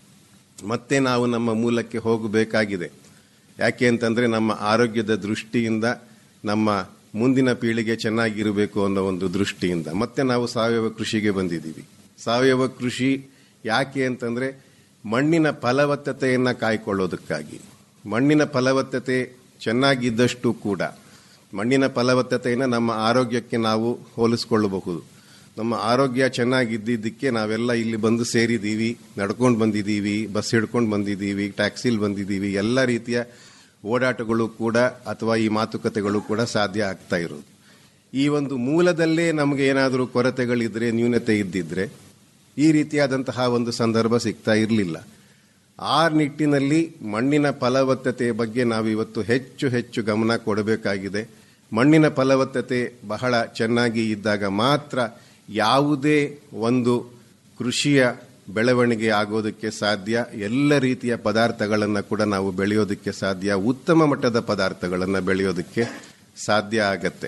ಮತ್ತೆ ನಾವು ನಮ್ಮ ಮೂಲಕ್ಕೆ ಹೋಗಬೇಕಾಗಿದೆ ಯಾಕೆ ಅಂತಂದರೆ ನಮ್ಮ ಆರೋಗ್ಯದ ದೃಷ್ಟಿಯಿಂದ ನಮ್ಮ ಮುಂದಿನ ಪೀಳಿಗೆ ಚೆನ್ನಾಗಿರಬೇಕು ಅನ್ನೋ ಒಂದು ದೃಷ್ಟಿಯಿಂದ ಮತ್ತೆ ನಾವು ಸಾವಯವ ಕೃಷಿಗೆ ಬಂದಿದ್ದೀವಿ ಸಾವಯವ ಕೃಷಿ ಯಾಕೆ ಅಂತಂದರೆ ಮಣ್ಣಿನ ಫಲವತ್ತತೆಯನ್ನು ಕಾಯ್ಕೊಳ್ಳೋದಕ್ಕಾಗಿ ಮಣ್ಣಿನ ಫಲವತ್ತತೆ ಚೆನ್ನಾಗಿದ್ದಷ್ಟು ಕೂಡ ಮಣ್ಣಿನ ಫಲವತ್ತತೆಯನ್ನು ನಮ್ಮ ಆರೋಗ್ಯಕ್ಕೆ ನಾವು ಹೋಲಿಸ್ಕೊಳ್ಳಬಹುದು ನಮ್ಮ ಆರೋಗ್ಯ ಚೆನ್ನಾಗಿದ್ದಿದ್ದಕ್ಕೆ ನಾವೆಲ್ಲ ಇಲ್ಲಿ ಬಂದು ಸೇರಿದ್ದೀವಿ ನಡ್ಕೊಂಡು ಬಂದಿದ್ದೀವಿ ಬಸ್ ಹಿಡ್ಕೊಂಡು ಬಂದಿದ್ದೀವಿ ಟ್ಯಾಕ್ಸಿಲಿ ಬಂದಿದ್ದೀವಿ ಎಲ್ಲ ರೀತಿಯ ಓಡಾಟಗಳು ಕೂಡ ಅಥವಾ ಈ ಮಾತುಕತೆಗಳು ಕೂಡ ಸಾಧ್ಯ ಆಗ್ತಾ ಇರೋದು ಈ ಒಂದು ಮೂಲದಲ್ಲೇ ನಮಗೆ ಏನಾದರೂ ಕೊರತೆಗಳಿದ್ರೆ ನ್ಯೂನತೆ ಇದ್ದಿದ್ರೆ ಈ ರೀತಿಯಾದಂತಹ ಒಂದು ಸಂದರ್ಭ ಸಿಗ್ತಾ ಇರಲಿಲ್ಲ ಆ ನಿಟ್ಟಿನಲ್ಲಿ ಮಣ್ಣಿನ ಫಲವತ್ತತೆಯ ಬಗ್ಗೆ ನಾವಿವತ್ತು ಹೆಚ್ಚು ಹೆಚ್ಚು ಗಮನ ಕೊಡಬೇಕಾಗಿದೆ ಮಣ್ಣಿನ ಫಲವತ್ತತೆ ಬಹಳ ಚೆನ್ನಾಗಿ ಇದ್ದಾಗ ಮಾತ್ರ ಯಾವುದೇ ಒಂದು ಕೃಷಿಯ ಬೆಳವಣಿಗೆ ಆಗೋದಕ್ಕೆ ಸಾಧ್ಯ ಎಲ್ಲ ರೀತಿಯ ಪದಾರ್ಥಗಳನ್ನು ಕೂಡ ನಾವು ಬೆಳೆಯೋದಕ್ಕೆ ಸಾಧ್ಯ ಉತ್ತಮ ಮಟ್ಟದ ಪದಾರ್ಥಗಳನ್ನು ಬೆಳೆಯೋದಕ್ಕೆ ಸಾಧ್ಯ ಆಗತ್ತೆ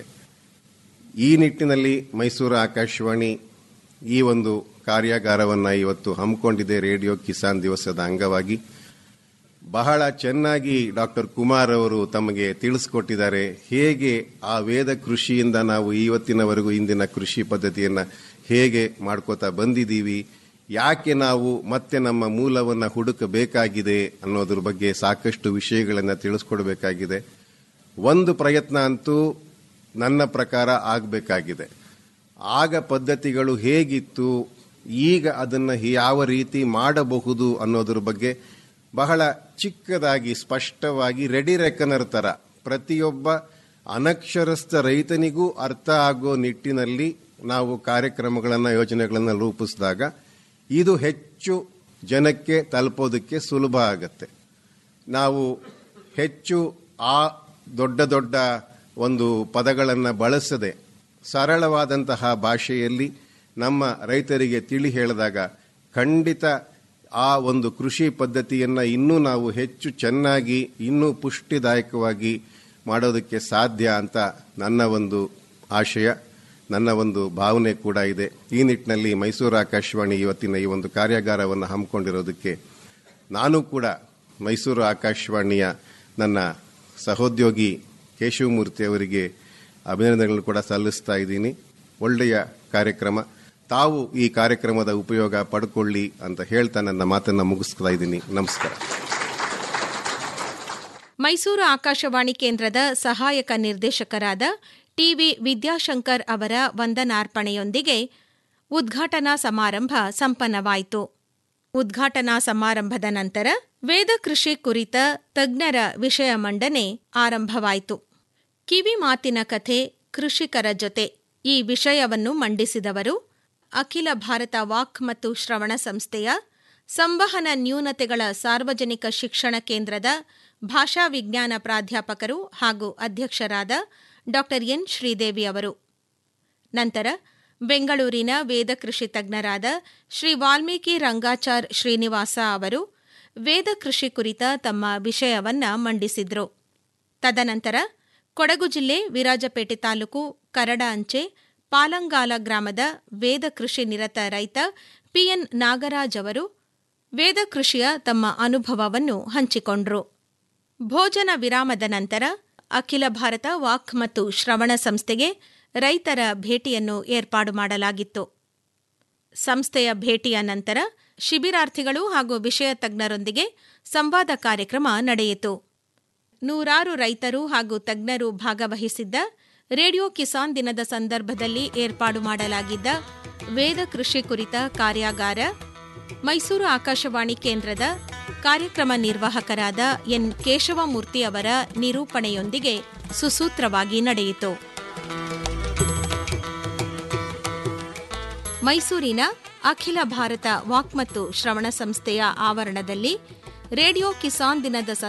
ಈ ನಿಟ್ಟಿನಲ್ಲಿ ಮೈಸೂರು ಆಕಾಶವಾಣಿ ಈ ಒಂದು ಕಾರ್ಯಾಗಾರವನ್ನು ಇವತ್ತು ಹಮ್ಮಿಕೊಂಡಿದೆ ರೇಡಿಯೋ ಕಿಸಾನ್ ದಿವಸದ ಅಂಗವಾಗಿ ಬಹಳ ಚೆನ್ನಾಗಿ ಡಾಕ್ಟರ್ ಕುಮಾರ್ ಅವರು ತಮಗೆ ತಿಳಿಸ್ಕೊಟ್ಟಿದ್ದಾರೆ ಹೇಗೆ ಆ ವೇದ ಕೃಷಿಯಿಂದ ನಾವು ಇವತ್ತಿನವರೆಗೂ ಇಂದಿನ ಕೃಷಿ ಪದ್ಧತಿಯನ್ನು ಹೇಗೆ ಮಾಡ್ಕೋತಾ ಬಂದಿದ್ದೀವಿ ಯಾಕೆ ನಾವು ಮತ್ತೆ ನಮ್ಮ ಮೂಲವನ್ನು ಹುಡುಕಬೇಕಾಗಿದೆ ಅನ್ನೋದ್ರ ಬಗ್ಗೆ ಸಾಕಷ್ಟು ವಿಷಯಗಳನ್ನು ತಿಳಿಸ್ಕೊಡ್ಬೇಕಾಗಿದೆ ಒಂದು ಪ್ರಯತ್ನ ಅಂತೂ ನನ್ನ ಪ್ರಕಾರ ಆಗಬೇಕಾಗಿದೆ ಆಗ ಪದ್ಧತಿಗಳು ಹೇಗಿತ್ತು ಈಗ ಅದನ್ನು ಯಾವ ರೀತಿ ಮಾಡಬಹುದು ಅನ್ನೋದ್ರ ಬಗ್ಗೆ ಬಹಳ ಚಿಕ್ಕದಾಗಿ ಸ್ಪಷ್ಟವಾಗಿ ರೆಡಿ ರೆಕ್ಕನರ್ ಥರ ಪ್ರತಿಯೊಬ್ಬ ಅನಕ್ಷರಸ್ಥ ರೈತನಿಗೂ ಅರ್ಥ ಆಗೋ ನಿಟ್ಟಿನಲ್ಲಿ ನಾವು ಕಾರ್ಯಕ್ರಮಗಳನ್ನು ಯೋಜನೆಗಳನ್ನು ರೂಪಿಸಿದಾಗ ಇದು ಹೆಚ್ಚು ಜನಕ್ಕೆ ತಲುಪೋದಕ್ಕೆ ಸುಲಭ ಆಗತ್ತೆ ನಾವು ಹೆಚ್ಚು ಆ ದೊಡ್ಡ ದೊಡ್ಡ ಒಂದು ಪದಗಳನ್ನು ಬಳಸದೆ ಸರಳವಾದಂತಹ ಭಾಷೆಯಲ್ಲಿ ನಮ್ಮ ರೈತರಿಗೆ ತಿಳಿ ಹೇಳಿದಾಗ ಖಂಡಿತ ಆ ಒಂದು ಕೃಷಿ ಪದ್ಧತಿಯನ್ನು ಇನ್ನೂ ನಾವು ಹೆಚ್ಚು ಚೆನ್ನಾಗಿ ಇನ್ನೂ ಪುಷ್ಟಿದಾಯಕವಾಗಿ ಮಾಡೋದಕ್ಕೆ ಸಾಧ್ಯ ಅಂತ ನನ್ನ ಒಂದು ಆಶಯ ನನ್ನ ಒಂದು ಭಾವನೆ ಕೂಡ ಇದೆ ಈ ನಿಟ್ಟಿನಲ್ಲಿ ಮೈಸೂರು ಆಕಾಶವಾಣಿ ಇವತ್ತಿನ ಈ ಒಂದು ಕಾರ್ಯಾಗಾರವನ್ನು ಹಮ್ಮಿಕೊಂಡಿರೋದಕ್ಕೆ ನಾನು ಕೂಡ ಮೈಸೂರು ಆಕಾಶವಾಣಿಯ ನನ್ನ ಸಹೋದ್ಯೋಗಿ ಕೇಶವಮೂರ್ತಿ ಅವರಿಗೆ ಅಭಿನಂದನೆಗಳನ್ನು ಕೂಡ ಸಲ್ಲಿಸ್ತಾ ಇದ್ದೀನಿ ಒಳ್ಳೆಯ ಕಾರ್ಯಕ್ರಮ ತಾವು ಈ ಕಾರ್ಯಕ್ರಮದ ಉಪಯೋಗ ಪಡ್ಕೊಳ್ಳಿ ಅಂತ ಹೇಳ್ತಾ ನನ್ನ ಮಾತನ್ನು ಮುಗಿಸ್ತಾ ಇದ್ದೀನಿ ನಮಸ್ಕಾರ ಮೈಸೂರು ಆಕಾಶವಾಣಿ ಕೇಂದ್ರದ ಸಹಾಯಕ ನಿರ್ದೇಶಕರಾದ ಟಿವಿ ವಿದ್ಯಾಶಂಕರ್ ಅವರ ವಂದನಾರ್ಪಣೆಯೊಂದಿಗೆ ಉದ್ಘಾಟನಾ ಸಮಾರಂಭ ಸಂಪನ್ನವಾಯಿತು ಉದ್ಘಾಟನಾ ಸಮಾರಂಭದ ನಂತರ ವೇದ ಕೃಷಿ ಕುರಿತ ತಜ್ಞರ ವಿಷಯ ಮಂಡನೆ ಆರಂಭವಾಯಿತು ಕಿವಿ ಮಾತಿನ ಕಥೆ ಕೃಷಿಕರ ಜೊತೆ ಈ ವಿಷಯವನ್ನು ಮಂಡಿಸಿದವರು ಅಖಿಲ ಭಾರತ ವಾಕ್ ಮತ್ತು ಶ್ರವಣ ಸಂಸ್ಥೆಯ ಸಂವಹನ ನ್ಯೂನತೆಗಳ ಸಾರ್ವಜನಿಕ ಶಿಕ್ಷಣ ಕೇಂದ್ರದ ಭಾಷಾ ವಿಜ್ಞಾನ ಪ್ರಾಧ್ಯಾಪಕರು ಹಾಗೂ ಅಧ್ಯಕ್ಷರಾದ ಡಾ ಎನ್ ಶ್ರೀದೇವಿ ಅವರು ನಂತರ ಬೆಂಗಳೂರಿನ ವೇದ ಕೃಷಿ ತಜ್ಞರಾದ ಶ್ರೀ ವಾಲ್ಮೀಕಿ ರಂಗಾಚಾರ್ ಶ್ರೀನಿವಾಸ ಅವರು ವೇದ ಕೃಷಿ ಕುರಿತ ತಮ್ಮ ವಿಷಯವನ್ನ ಮಂಡಿಸಿದ್ರು ತದನಂತರ ಕೊಡಗು ಜಿಲ್ಲೆ ವಿರಾಜಪೇಟೆ ತಾಲೂಕು ಕರಡ ಅಂಚೆ ಪಾಲಂಗಾಲ ಗ್ರಾಮದ ವೇದ ಕೃಷಿ ನಿರತ ರೈತ ಪಿಎನ್ ನಾಗರಾಜ್ ಅವರು ವೇದ ಕೃಷಿಯ ತಮ್ಮ ಅನುಭವವನ್ನು ಹಂಚಿಕೊಂಡ್ರು ಭೋಜನ ವಿರಾಮದ ನಂತರ ಅಖಿಲ ಭಾರತ ವಾಕ್ ಮತ್ತು ಶ್ರವಣ ಸಂಸ್ಥೆಗೆ ರೈತರ ಭೇಟಿಯನ್ನು ಏರ್ಪಾಡು ಮಾಡಲಾಗಿತ್ತು ಸಂಸ್ಥೆಯ ಭೇಟಿಯ ನಂತರ ಶಿಬಿರಾರ್ಥಿಗಳು ಹಾಗೂ ವಿಷಯ ತಜ್ಞರೊಂದಿಗೆ ಸಂವಾದ ಕಾರ್ಯಕ್ರಮ ನಡೆಯಿತು ನೂರಾರು ರೈತರು ಹಾಗೂ ತಜ್ಞರು ಭಾಗವಹಿಸಿದ್ದ ರೇಡಿಯೋ ಕಿಸಾನ್ ದಿನದ ಸಂದರ್ಭದಲ್ಲಿ ಏರ್ಪಾಡು ಮಾಡಲಾಗಿದ್ದ ವೇದ ಕೃಷಿ ಕುರಿತ ಕಾರ್ಯಾಗಾರ ಮೈಸೂರು ಆಕಾಶವಾಣಿ ಕೇಂದ್ರದ ಕಾರ್ಯಕ್ರಮ ನಿರ್ವಾಹಕರಾದ ಎನ್ ಕೇಶವಮೂರ್ತಿ ಅವರ ನಿರೂಪಣೆಯೊಂದಿಗೆ ಸುಸೂತ್ರವಾಗಿ ನಡೆಯಿತು ಮೈಸೂರಿನ ಅಖಿಲ ಭಾರತ ವಾಕ್ ಮತ್ತು ಶ್ರವಣ ಸಂಸ್ಥೆಯ ಆವರಣದಲ್ಲಿ ರೇಡಿಯೋ ಕಿಸಾನ್ ದಿನದ